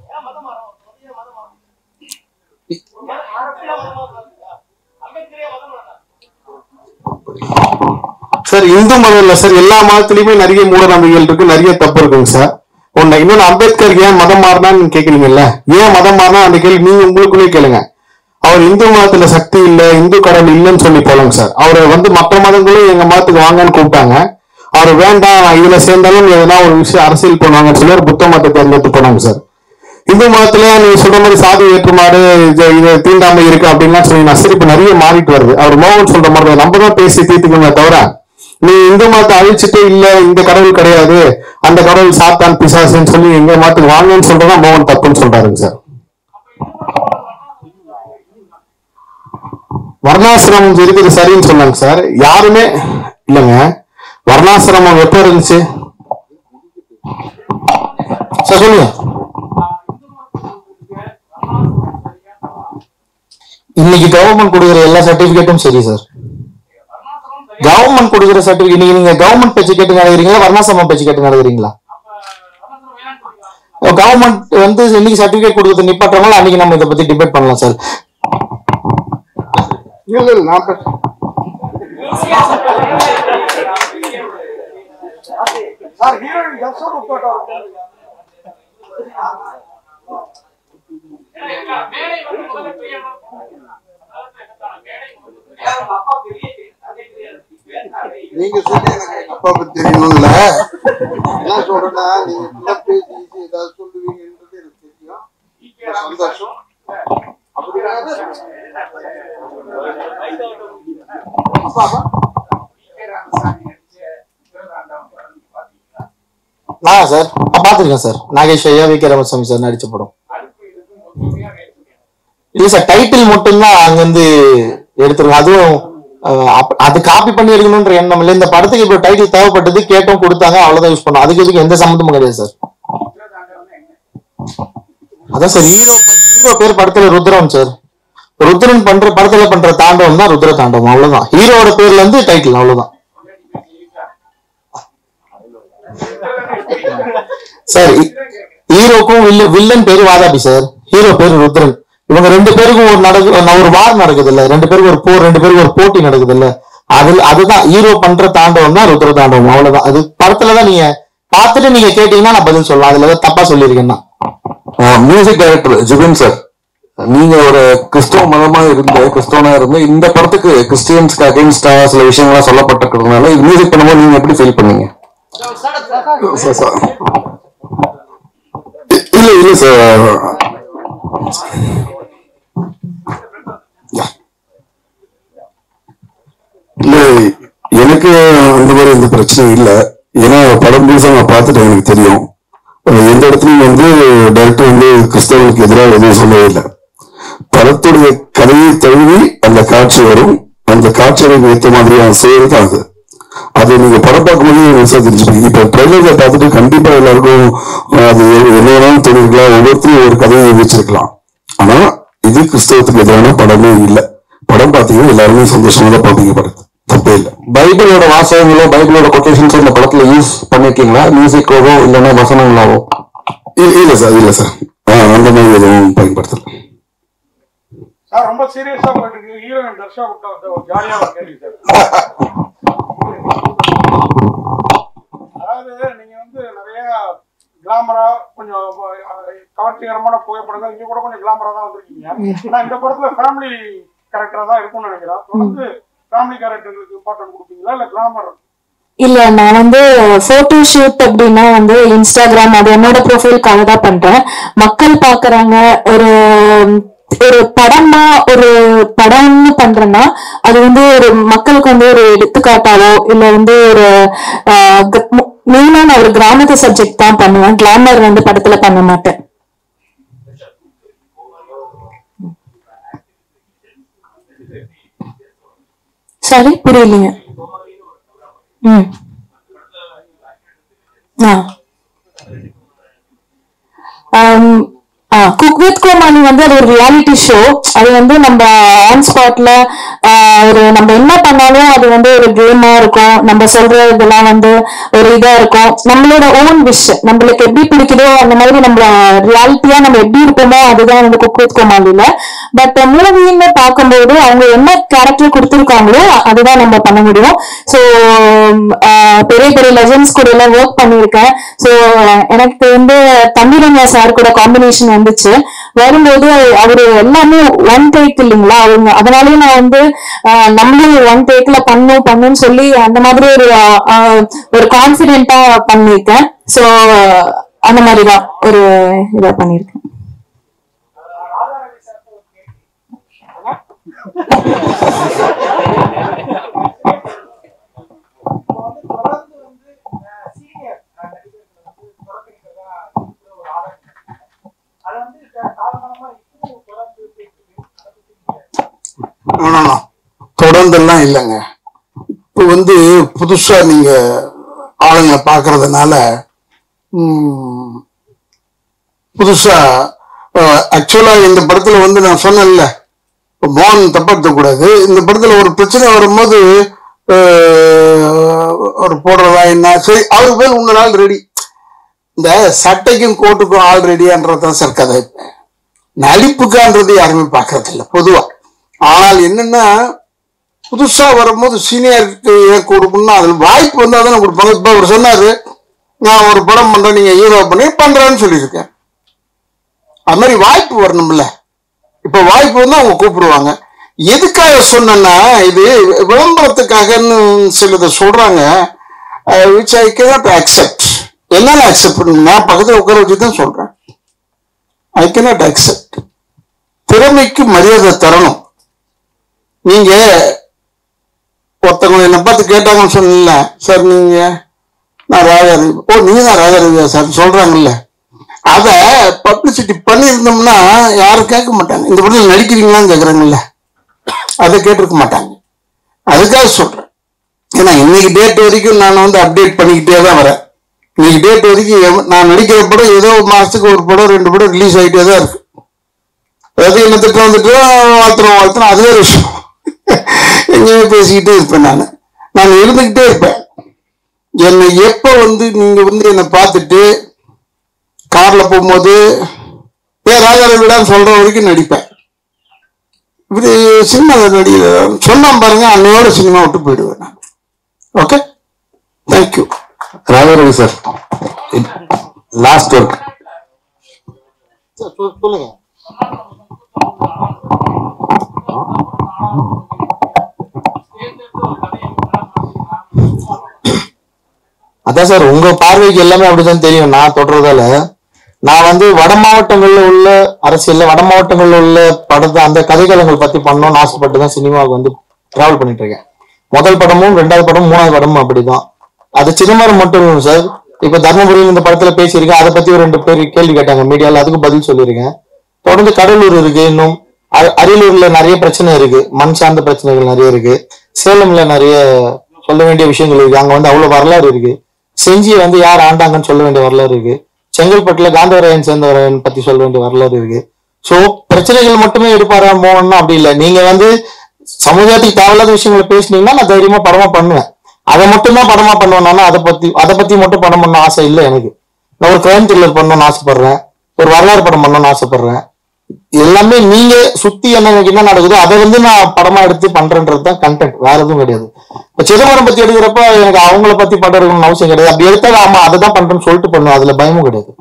சார் இந்து மதம் இல்ல சார் எல்லா மதத்திலயுமே நிறைய மூட நம்பிக்கைகள் இருக்கு நிறைய தப்பு இருக்குங்க சார் ஒண்ணு இன்னொன்னு அம்பேத்கர் ஏன் மதம் மாறினான்னு நீங்க கேக்குறீங்கல்ல ஏன் மதம் மாறினா அந்த கேள்வி நீங்க உங்களுக்குள்ளே கேளுங்க அவர் இந்து மதத்துல சக்தி இல்ல இந்து கடவுள் இல்லைன்னு சொல்லி போலங்க சார் அவரை வந்து மற்ற மதங்களும் எங்க மதத்துக்கு வாங்கன்னு கூப்பிட்டாங்க அவர் வேண்டாம் நான் இதுல சேர்ந்தாலும் எதனா ஒரு விஷயம் அரசியல் பண்ணுவாங்கன்னு சொல்லி அவர் புத்த மதத்தை தேர்ந்தெடுத்து போனாங்க சார் இந்து மதத்துல நீங்க சொல்ற மாதிரி சாதி வேற்றுமாறு இது இது தீண்டாமை இருக்கு அப்படின்லாம் சொல்லி நசரி இப்ப நிறைய மாறிட்டு வருது அவர் மோகன் சொல்ற மாதிரி தான். நம்ம தான் பேசி தீர்த்துக்கணுமே தவிர நீ இந்து மதத்தை அழிச்சிட்டு இல்ல இந்த கடவுள் கிடையாது அந்த கடவுள் சாத்தான் பிசாசுன்னு சொல்லி எங்க மதத்துக்கு வாங்கன்னு சொல்றதா மோகன் தப்புன்னு சொல்றாருங்க சார் வர்ணாசிரமம் இருக்குது சரின்னு சொன்னாங்க சார் யாருமே இல்லைங்க வர்ணாசிரமம் எப்போ இருந்துச்சு சார் சொல்லுங்க இன்னைக்கு கவர்மெண்ட் கொடுக்குற எல்லா சர்டிபிகேட்டும் சரி சார் கவர்மெண்ட் கொடுக்குற சர்டிபிகேட் இன்னைக்கு நீங்க கவர்மெண்ட் பேச்சு கேட்டு நடக்கிறீங்களா வர்ணாசிரமம் பேச்சு கேட்டு நடக்கிறீங்களா கவர்மெண்ட் வந்து இன்னைக்கு சர்டிபிகேட் கொடுக்கறது நிப்பாட்டுறவங்க அன்னைக்கு நம்ம இதை பத்தி டிபேட் பண்ணலாம் சார் இல்ல இல்ல நான் பேச- நீங்க சொல்லி எனக்கு எங்க அப்பா பத்தி தெரியணும்ல என்ன சொல்றேன்னா நீங்க என்ன பேசி ஈஸி ஏதாவது சொல்லுவீங்கன்றது எனக்கு தெரியும் இப்ப சந்தோஷம் அப்படின்னா அப்பா அப்பா நான் சார் பாத்துருக்கேன் சார் நாகேஷ் ஐயா வி கே ராமசாமி சார் நடிச்ச படம் இல்ல சார் டைட்டில் மட்டும்தான் அங்கிருந்து எடுத்துருக்கோம் அதுவும் அஹ், அப்ப- அது காப்பி பண்ணி இருக்கணும்ன்ற எண்ணம் இல்லை இந்த படத்துக்கு இப்போ டைட்டில் தேவைப்பட்டது கேட்டோம் கொடுத்தாங்க அவ்வளவுதான் யூஸ் பண்ணோம் அதுக்கு இதுக்கு எந்த சம்மந்தமும் கிடையாது சார் அதான் சார் ஹீரோ ஹீரோ பேர் படத்துல ருத்ரன் சார் ருத்ரன் பண்ற படத்துல பண்ற தாண்டவம் தான் ருத்ர தாண்டவம் அவ்வளவுதான் ஹீரோவோட பேர்ல இருந்து டைட்டில் அவ்வளவுதான் சார் ஹி- ஹீரோக்கும் வில்ல வில்லன் பேரு வாதாபி சார் ஹீரோ பேரு ருத்ரன் இவங்க ரெண்டு பேருக்கும் ஒரு நடக்கு ஒரு வார் நடக்குது இல்ல ரெண்டு பேருக்கும் ஒரு போர் ரெண்டு பேருக்கும் ஒரு போட்டி நடக்குது இல்ல அதுல அதுதான் ஹீரோ பண்ற தாண்டவம் தான் ருத்ர தாண்டவம் அவ்வளவுதான் அது படத்துல தான் நீங்க பார்த்துட்டு நீங்க கேட்டீங்கன்னா நான் பதில் சொல்லலாம் அதுல ஏதாவது தப்பா சொல்லியிருக்கேன்னா மியூசிக் டைரக்டர் ஜிபின் சார் நீங்க ஒரு கிறிஸ்தவ மதமா இருந்து கிறிஸ்தவனா இருந்து இந்த படத்துக்கு கிறிஸ்டியன்ஸ்க்கு அகைன்ஸ்டா சில விஷயங்கள்லாம் சொல்லப்பட்டிருக்கிறதுனால மியூசிக் பண்ணும்போது நீங்க எப்படி ஃபீல் பண்ணீங்க சார், சார். இல்ல இல்ல சார் இல்ல எனக்கு அந்த மாதிரி எந்த பிரச்சனையும் இல்லை ஏன்னா படம் முழுசா நான் பார்த்துட்டு எனக்கு தெரியும் அஹ் எந்த இடத்துலயும் வந்து டைரக்டர் வந்து கிறிஸ்தவர்களுக்கு எதிராக எதுவும் சொல்லவே இல்லை படத்துடைய கதையை தழுவி அந்த காட்சி வரும் அந்த காட்சிகளுக்கு ஏற்ற மாதிரியான செயல் தான் அது அது நீங்க படம் பார்க்கும்போது முழுசா தெரிஞ்சுப்பீங்க இப்ப ட்ரெய்லர்ல பார்த்துட்டு கண்டிப்பா எல்லாருக்கும் அஹ், அது என்ன வேணாலும் தெரிஞ்சுக்கலாம் ஒவ்வொருத்தரும் ஒரு கதையை வச்சிருக்கலாம் ஆனா இது கிறிஸ்தவத்துக்கு எதிரான படமே இல்லை படம் பார்த்தீங்கன்னா எல்லாருமே சந்தோஷமா தான் பார்ப்பீங்க படத்தை தப்பே இல்லை பைபிளோட வாசகங்களோ பைபிளோட கொட்டேஷன்ஸ் இந்த படத்துல யூஸ் பண்ணிருக்கீங்களா மியூசிக்கோவோ இல்லைன்னா வசனங்களாவோ இல்ல இல்ல சார் இல்ல சார் ஆஹ், அந்த மாதிரி எதுவும் பயன்படுத்தல சார் ரொம்ப சீரியஸா போயிட்டு இருக்கு ஹீரோயின் தர்ஷா விட்டா வந்து ஒரு ஜாலியா ஒரு கேள்வி சார் அதாவது நீங்க வந்து நிறைய கிளாமரா கொஞ்சம் அஹ், கவர்ச்சிகரமான புகைப்படங்கள் இங்க கூட கொஞ்சம் கிளாமரா தான் வந்திருக்கீங்க ஆனா இந்த படத்துல ஃபேமிலி கேரக்டரா தான் இருக்கும்னு நினைக்கிறேன் தொடர்ந்து ஃபேமிலி கேரக்டருக்கு இம்பார்ட்டன்ட் கொடுப்பீங்களா இல்ல கிளாமர் இல்ல நான் வந்து போட்டோ ஷூட் அப்படின்னா வந்து இன்ஸ்டாகிராம் அது என்னோட ப்ரொஃபைலுக்காக தான் பண்றேன் மக்கள் பாக்குறாங்க ஒரு ஒரு படமா ஒரு படம்னு பண்றேன்னா அது வந்து ஒரு மக்களுக்கு வந்து ஒரு எடுத்துக்காட்டாவோ இல்ல வந்து ஒரு மெயினா நான் ஒரு கிராமத்து சப்ஜெக்ட் தான் பண்ணுவேன் கிளாமர் வந்து படத்துல பண்ண மாட்டேன் சாரி புரியலைங்க ம் ஆ குக் வித் கோமாளி வந்து அது ஒரு ரியாலிட்டி ஷோ அது வந்து நம்ம ஆன் ஸ்பாட்ல ஒரு நம்ம என்ன பண்ணாலும் அது வந்து ஒரு கேமா இருக்கும் நம்ம சொல்ற இதெல்லாம் வந்து ஒரு இதா இருக்கும் நம்மளோட ஓன் விஷ் நம்மளுக்கு எப்படி பிடிக்குதோ அந்த மாதிரி நம்ம ரியாலிட்டியா நம்ம எப்படி இருப்போமோ அதுதான் வந்து குக் வித் கோமாளில பட் மூவின்னு பார்க்கும்போது அவங்க என்ன கேரக்டர் கொடுத்துருக்காங்களோ அதுதான் நம்ம பண்ண முடியும் ஸோ பெரிய பெரிய லெஜன்ஸ் கூட எல்லாம் ஒர்க் பண்ணியிருக்கேன் ஸோ எனக்கு வந்து தம்பிரங்க சார் கூட காம்பினேஷன் வந்துச்சு வரும்போது அவரு எல்லாமே ஒன் டேக் இல்லைங்களா அவங்க அதனாலயே நான் வந்து ஆஹ், நம்மளும் ஒன் டேக்ல பண்ணும் பண்ணுன்னு சொல்லி அந்த மாதிரி ஒரு ஆஹ், ஒரு கான்பிடென்ட்டா பண்ணியிருக்கேன் ஸோ அந்த மாதிரி தான் ஒரு இதா பண்ணியிருக்கேன் ஆனா தொடர்ந்தெல்லாம் இல்லைங்க இப்போ வந்து புதுசா நீங்க ஆளுங்களை பார்க்கறதுனால ம், புதுசா ஆக்சுவலா இந்த படத்துல வந்து நான் சொன்னேன்ல இப்ப மோகன் தப்படுத்த கூடாது இந்த படத்துல ஒரு பிரச்சனை வரும்போது அஹ், ஒரு போடுறதா என்ன சரி அவருக்கு பேர் உங்க நாள் ரெடி இந்த சட்டைக்கும் கோட்டுக்கும் ஆள் ரெடியான்றதுதான் சார் கதை இப்ப நடிப்புக்கான்றது யாருமே பார்க்கறது இல்ல பொதுவா ஆனால் என்னன்னா புதுசா வரும்போது சீனியருக்கு கொடுக்கணும்னா அதுல வாய்ப்பு வந்தா தானே கொடுப்பாங்க இப்ப அவர் சொன்னாரு நான் ஒரு படம் பண்றேன் நீங்க ஹீரோ பண்ணி பண்றேன்னு சொல்லியிருக்கேன் அது மாதிரி வாய்ப்பு வரணும்ல இப்ப வாய்ப்பு வந்து அவங்க கூப்பிடுவாங்க எதுக்காக சொன்னேன்னா இது விளம்பரத்துக்காகன்னு சிலதை சொல்றாங்க விச் ஐ கேனாட் அக்செப்ட் என்னால அக்செப்ட் பண்ண நான் பக்கத்துல உட்கார வச்சு தான் சொல்றேன் ஐ கேனாட் அக்செப்ட் திறமைக்கு மரியாதை தரணும் நீங்க ஒருத்தவங்க என்னை பார்த்து கேட்டாங்கன்னு சொன்னல சார் நீங்க நான் ராஜாரவி ஓ நீங்க தான் ராஜாரவியா சார் சொல்றாங்கல்ல அத பப்ளிசிட்டி பண்ணியிருந்தோம்னா யாரும் கேட்க மாட்டாங்க இந்த படத்தில் நடிக்கிறீங்களான்னு கேட்குறாங்கல்ல அதை கேட்டிருக்க மாட்டாங்க அதுக்காக சொல்றேன் ஏன்னா இன்னைக்கு டேட் வரைக்கும் நான் வந்து அப்டேட் பண்ணிக்கிட்டே தான் வரேன் இன்னைக்கு டேட் வரைக்கும் எவ- நான் நடிக்கிற படம் ஏதோ ஒரு மாசத்துக்கு ஒரு படம் ரெண்டு படம் ரிலீஸ் ஆகிட்டே தான் இருக்கு அதாவது என்ன திட்டம் வந்துட்டு வாழ்த்துறோம் வாழ்த்துறோம் அதுவே ஒரு விஷயம் எங்கேயுமே பேசிக்கிட்டே இருப்பேன் நான் நான் இருந்துக்கிட்டே இருப்பேன் என்னை எப்போ வந்து நீங்க வந்து என்னை பார்த்துட்டு கார்ல போகும்போது ஏ ராஜாரவிடான்னு சொல்ற வரைக்கும் நடிப்பேன் இப்படி சினிமா நடிகர் சொன்னான் பாருங்க அன்னையோட சினிமா விட்டு போயிடுவேன் நான் okay thank you Rajaravi sir last work சொல்லுங்க அதான் சார் உங்க பார்வைக்கு எல்லாமே அப்படிதான் தெரியும் நான் தொடர்றதால நான் வந்து வட மாவட்டங்கள்ல உள்ள அரசியல்ல வட மாவட்டங்கள்ல உள்ள படத்தை அந்த கதைக்களங்கள் பத்தி பண்ணணும்னு ஆசைப்பட்டு தான் சினிமாவுக்கு வந்து டிராவல் பண்ணிட்டு இருக்கேன் முதல் படமும் ரெண்டாவது படமும் மூணாவது படமும் அப்படிதான் அது சிதம்பரம் மட்டும் இல்லை சார் இப்ப தர்மபுரியில் இந்த படத்துல பேசியிருக்கேன் அதை பத்தி ஒரு ரெண்டு பேர் கேள்வி கேட்டாங்க மீடியால அதுக்கு பதில் சொல்லியிருக்கேன் தொடர்ந்து கடலூர் இருக்கு இன்னும் அ- அரியலூர்ல நிறைய பிரச்சனை இருக்கு மண் சார்ந்த பிரச்சனைகள் நிறைய இருக்கு சேலம்ல நிறைய சொல்ல வேண்டிய விஷயங்கள் இருக்கு அங்க வந்து அவ்வளவு வரலாறு இருக்கு செஞ்சியை வந்து யார் ஆண்டாங்கன்னு சொல்ல வேண்டிய வரலாறு இருக்கு செங்கல்பட்டுல காந்தவராயன் சேர்ந்தவராயன் பத்தி சொல்ல வேண்டிய வரலாறு இருக்கு சோ பிரச்சனைகள் மட்டுமே எடுப்பாரா மோகன்னா அப்படி இல்லை நீங்க வந்து சமுதாயத்துக்கு தேவையில்லாத விஷயங்களை பேசுனீங்கன்னா நான் தைரியமா படமா பண்ணுவேன் அதை மட்டும் தான் படமா பண்ணுவேன்னா அதை பத்தி அதை பத்தி மட்டும் படம் பண்ண ஆசை இல்லை எனக்கு நான் ஒரு கிரைம் த்ரில்லர் பண்ணணும்னு ஆசைப்படுறேன் ஒரு வரலாறு படம் பண்ணணும்னு ஆசைப்படுறேன் எல்லாமே நீங்க சுத்தி என்ன எனக்கு என்ன நடக்குதோ அதை வந்து நான் படமா எடுத்து பண்றேன்றது தான் கண்டென்ட் வேற எதுவும் கிடையாது இப்ப சிதம்பரம் பத்தி எடுக்கிறப்ப எனக்கு அவங்கள பத்தி படம் எடுக்கணும்னு அவசியம் கிடையாது அப்படி எடுத்தா ஆமா அதை தான் பண்றேன்னு சொல்லிட்டு பண்ணுவேன் அதுல பயமும் கிடையாது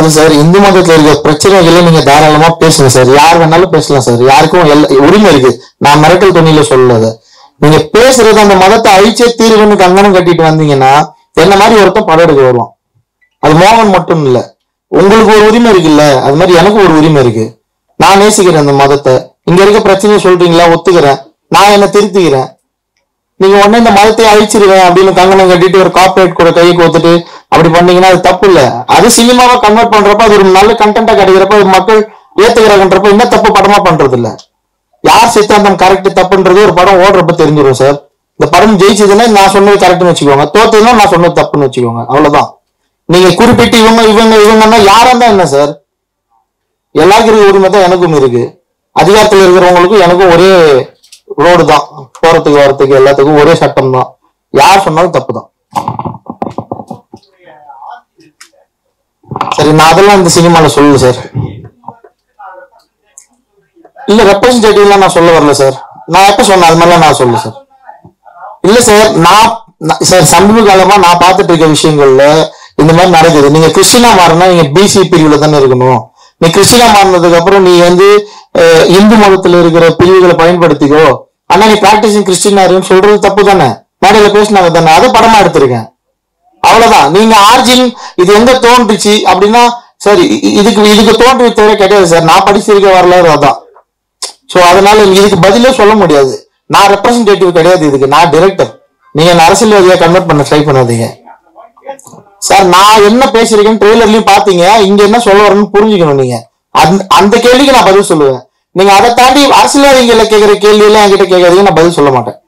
அதாவது சார் இந்து மதத்துல இருக்க பிரச்சனைகளை நீங்க தாராளமா பேசுங்க சார் யார் வேணாலும் பேசலாம் சார் யாருக்கும் எல்லா உரிமை இருக்கு நான் மிரட்டல் துணியில சொல்லல நீங்க பேசுறது அந்த மதத்தை அழிச்சே தீர்வுன்னு கங்கணம் கட்டிட்டு வந்தீங்கன்னா என்ன மாதிரி ஒருத்தன் படம் எடுக்க வருவான் அது மோகன் மட்டும் இல்ல உங்களுக்கு ஒரு உரிமை இருக்குல்ல அது மாதிரி எனக்கு ஒரு உரிமை இருக்கு நான் நேசிக்கிறேன் அந்த மதத்தை இங்க இருக்க பிரச்சனையை சொல்றீங்களா ஒத்துக்கிறேன் நான் என்ன திருத்திக்கிறேன் நீங்க உடனே இந்த மதத்தை அழிச்சிருவேன் அப்படின்னு கங்கணம் கட்டிட்டு ஒரு கார்பரேட் கூட கையை கோத்துட்டு அப்படி பண்ணீங்கன்னா அது தப்பு இல்ல அது சினிமாவை கன்வெர்ட் பண்றப்ப அது ஒரு நல்ல கண்டென்ட்டா கிடைக்கிறப்ப அது மக்கள் ஏத்துக்கிறாங்கன்றப்ப என்ன தப்பு படமா பண்றது இல்ல யார் சித்தாந்தம் கரெக்ட் தப்புன்றது ஒரு படம் ஓடுறப்ப தெரிஞ்சிடும் சார் இந்த படம் ஜெயிச்சதுன்னா நான் சொன்னது கரெக்ட்னு வச்சுக்கோங்க தோத்ததுன்னா நான் சொன்னது தப்புன்னு வச்சுக்கோங்க அவ்வளவுதான் நீங்க குறிப்பிட்டு இவங்க இவங்க இவங்கன்னா யாரா இருந்தா என்ன சார் எல்லாருக்கும் இருக்க உரிமை தான் எனக்கும் இருக்கு அதிகாரத்துல இருக்கிறவங்களுக்கும் எனக்கும் ஒரே ரோடு தான் போறதுக்கு வரதுக்கு எல்லாத்துக்கும் ஒரே சட்டம் தான் யார் சொன்னாலும் தப்பு தான் சரி நான் அதெல்லாம் இந்த சினிமால சொல்லல சார் இல்ல ரெப்ரஸன்டேட்டிவ்லாம் நான் சொல்ல வரல சார் நான் எப்ப சொன்னேன் அது மாதிரிலாம் நான் சொல்லல சார் இல்ல சார் நான் நான்- சார் சமீப காலமா நான் பார்த்துட்டு இருக்க விஷயங்கள்ல இந்த மாதிரி நடக்குது நீங்க கிறிஸ்டினா மாறினா நீங்க பிசி பிரிவுல தானே இருக்கணும் நீ கிறிஸ்டினா மாறினதுக்கு அப்புறம் நீ வந்து அஹ், இந்து மதத்துல இருக்கிற பிரிவுகளை பயன்படுத்திக்கோ ஆனா நீ பிராக்டிசிங் கிறிஸ்டினாருன்னு சொல்றது தப்பு தானே மேடையில பேசினாங்க தானே அதை படமா எடுத்திருக்கேன் அவ்வளவுதான் நீங்க ஆர்ஜின் இது எங்க தோன்றுச்சு அப்படின்னா சரி இ- இதுக்கு இதுக்கு தோன்றி தேவை கிடையாது சார் நான் படிச்சிருக்க வரலாறு அதான் சோ அதனால இதுக்கு பதிலே சொல்ல முடியாது நான் ரெப்ரசன்டேட்டிவ் கிடையாது இதுக்கு நான் டைரக்டர் நீங்க என்ன அரசியல்வாதியா கன்வெர்ட் பண்ண ட்ரை பண்ணாதீங்க சார் நான் என்ன பேசியிருக்கேன்னு ட்ரெய்லர்லயும் பாத்தீங்க இங்க என்ன சொல்ல வரேன்னு புரிஞ்சுக்கணும் நீங்க அந்த அந்த கேள்விக்கு நான் பதில் சொல்லுவேன் நீங்க அதை தாண்டி அரசியல்வாதிகளை கேட்கிற கேள்வி எல்லாம் என்கிட்ட கேட்கறதுக்கு நான் பதில் சொல்ல மாட்டேன்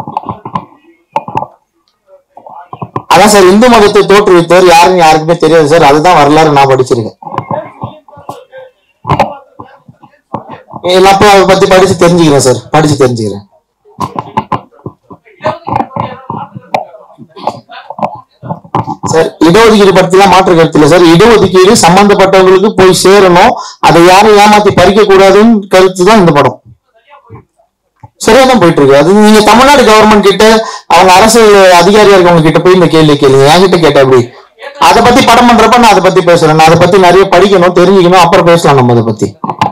அதான் சார் இந்து மதத்தை தோற்றுவித்தவர் யாருன்னு யாருக்குமே தெரியாது சார் அதுதான் வரலாறு நான் படிச்சிருக்கேன் நான் அப்ப அதை பத்தி படிச்சு தெரிஞ்சுக்கிறேன் சார் படிச்சு தெரிஞ்சுக்கிறேன் சார் இடஒதுக்கீடு பத்திலாம் மாற்று கருத்து இல்லை சார் இடஒதுக்கீடு சம்பந்தப்பட்டவங்களுக்கு போய் சேரணும் அதை யாரும் ஏமாத்தி பறிக்க கூடாதுன்னு கருத்து தான் இந்த படம் சரியா தான் போயிட்டு இருக்கு அது நீங்க தமிழ்நாடு கவர்மெண்ட் கிட்ட அவங்க அரசு அதிகாரியா இருக்கவங்க கிட்ட போய் இந்த கேள்வி கேளுங்க என்கிட்ட கேட்ட அப்படி அதை பத்தி படம் பண்றப்ப நான் அதை பத்தி பேசுறேன் நான் அதை பத்தி நிறைய படிக்கணும் தெரிஞ்சுக்கணும் அப்புறம் பேசலாம் நம்ம அதை பத்தி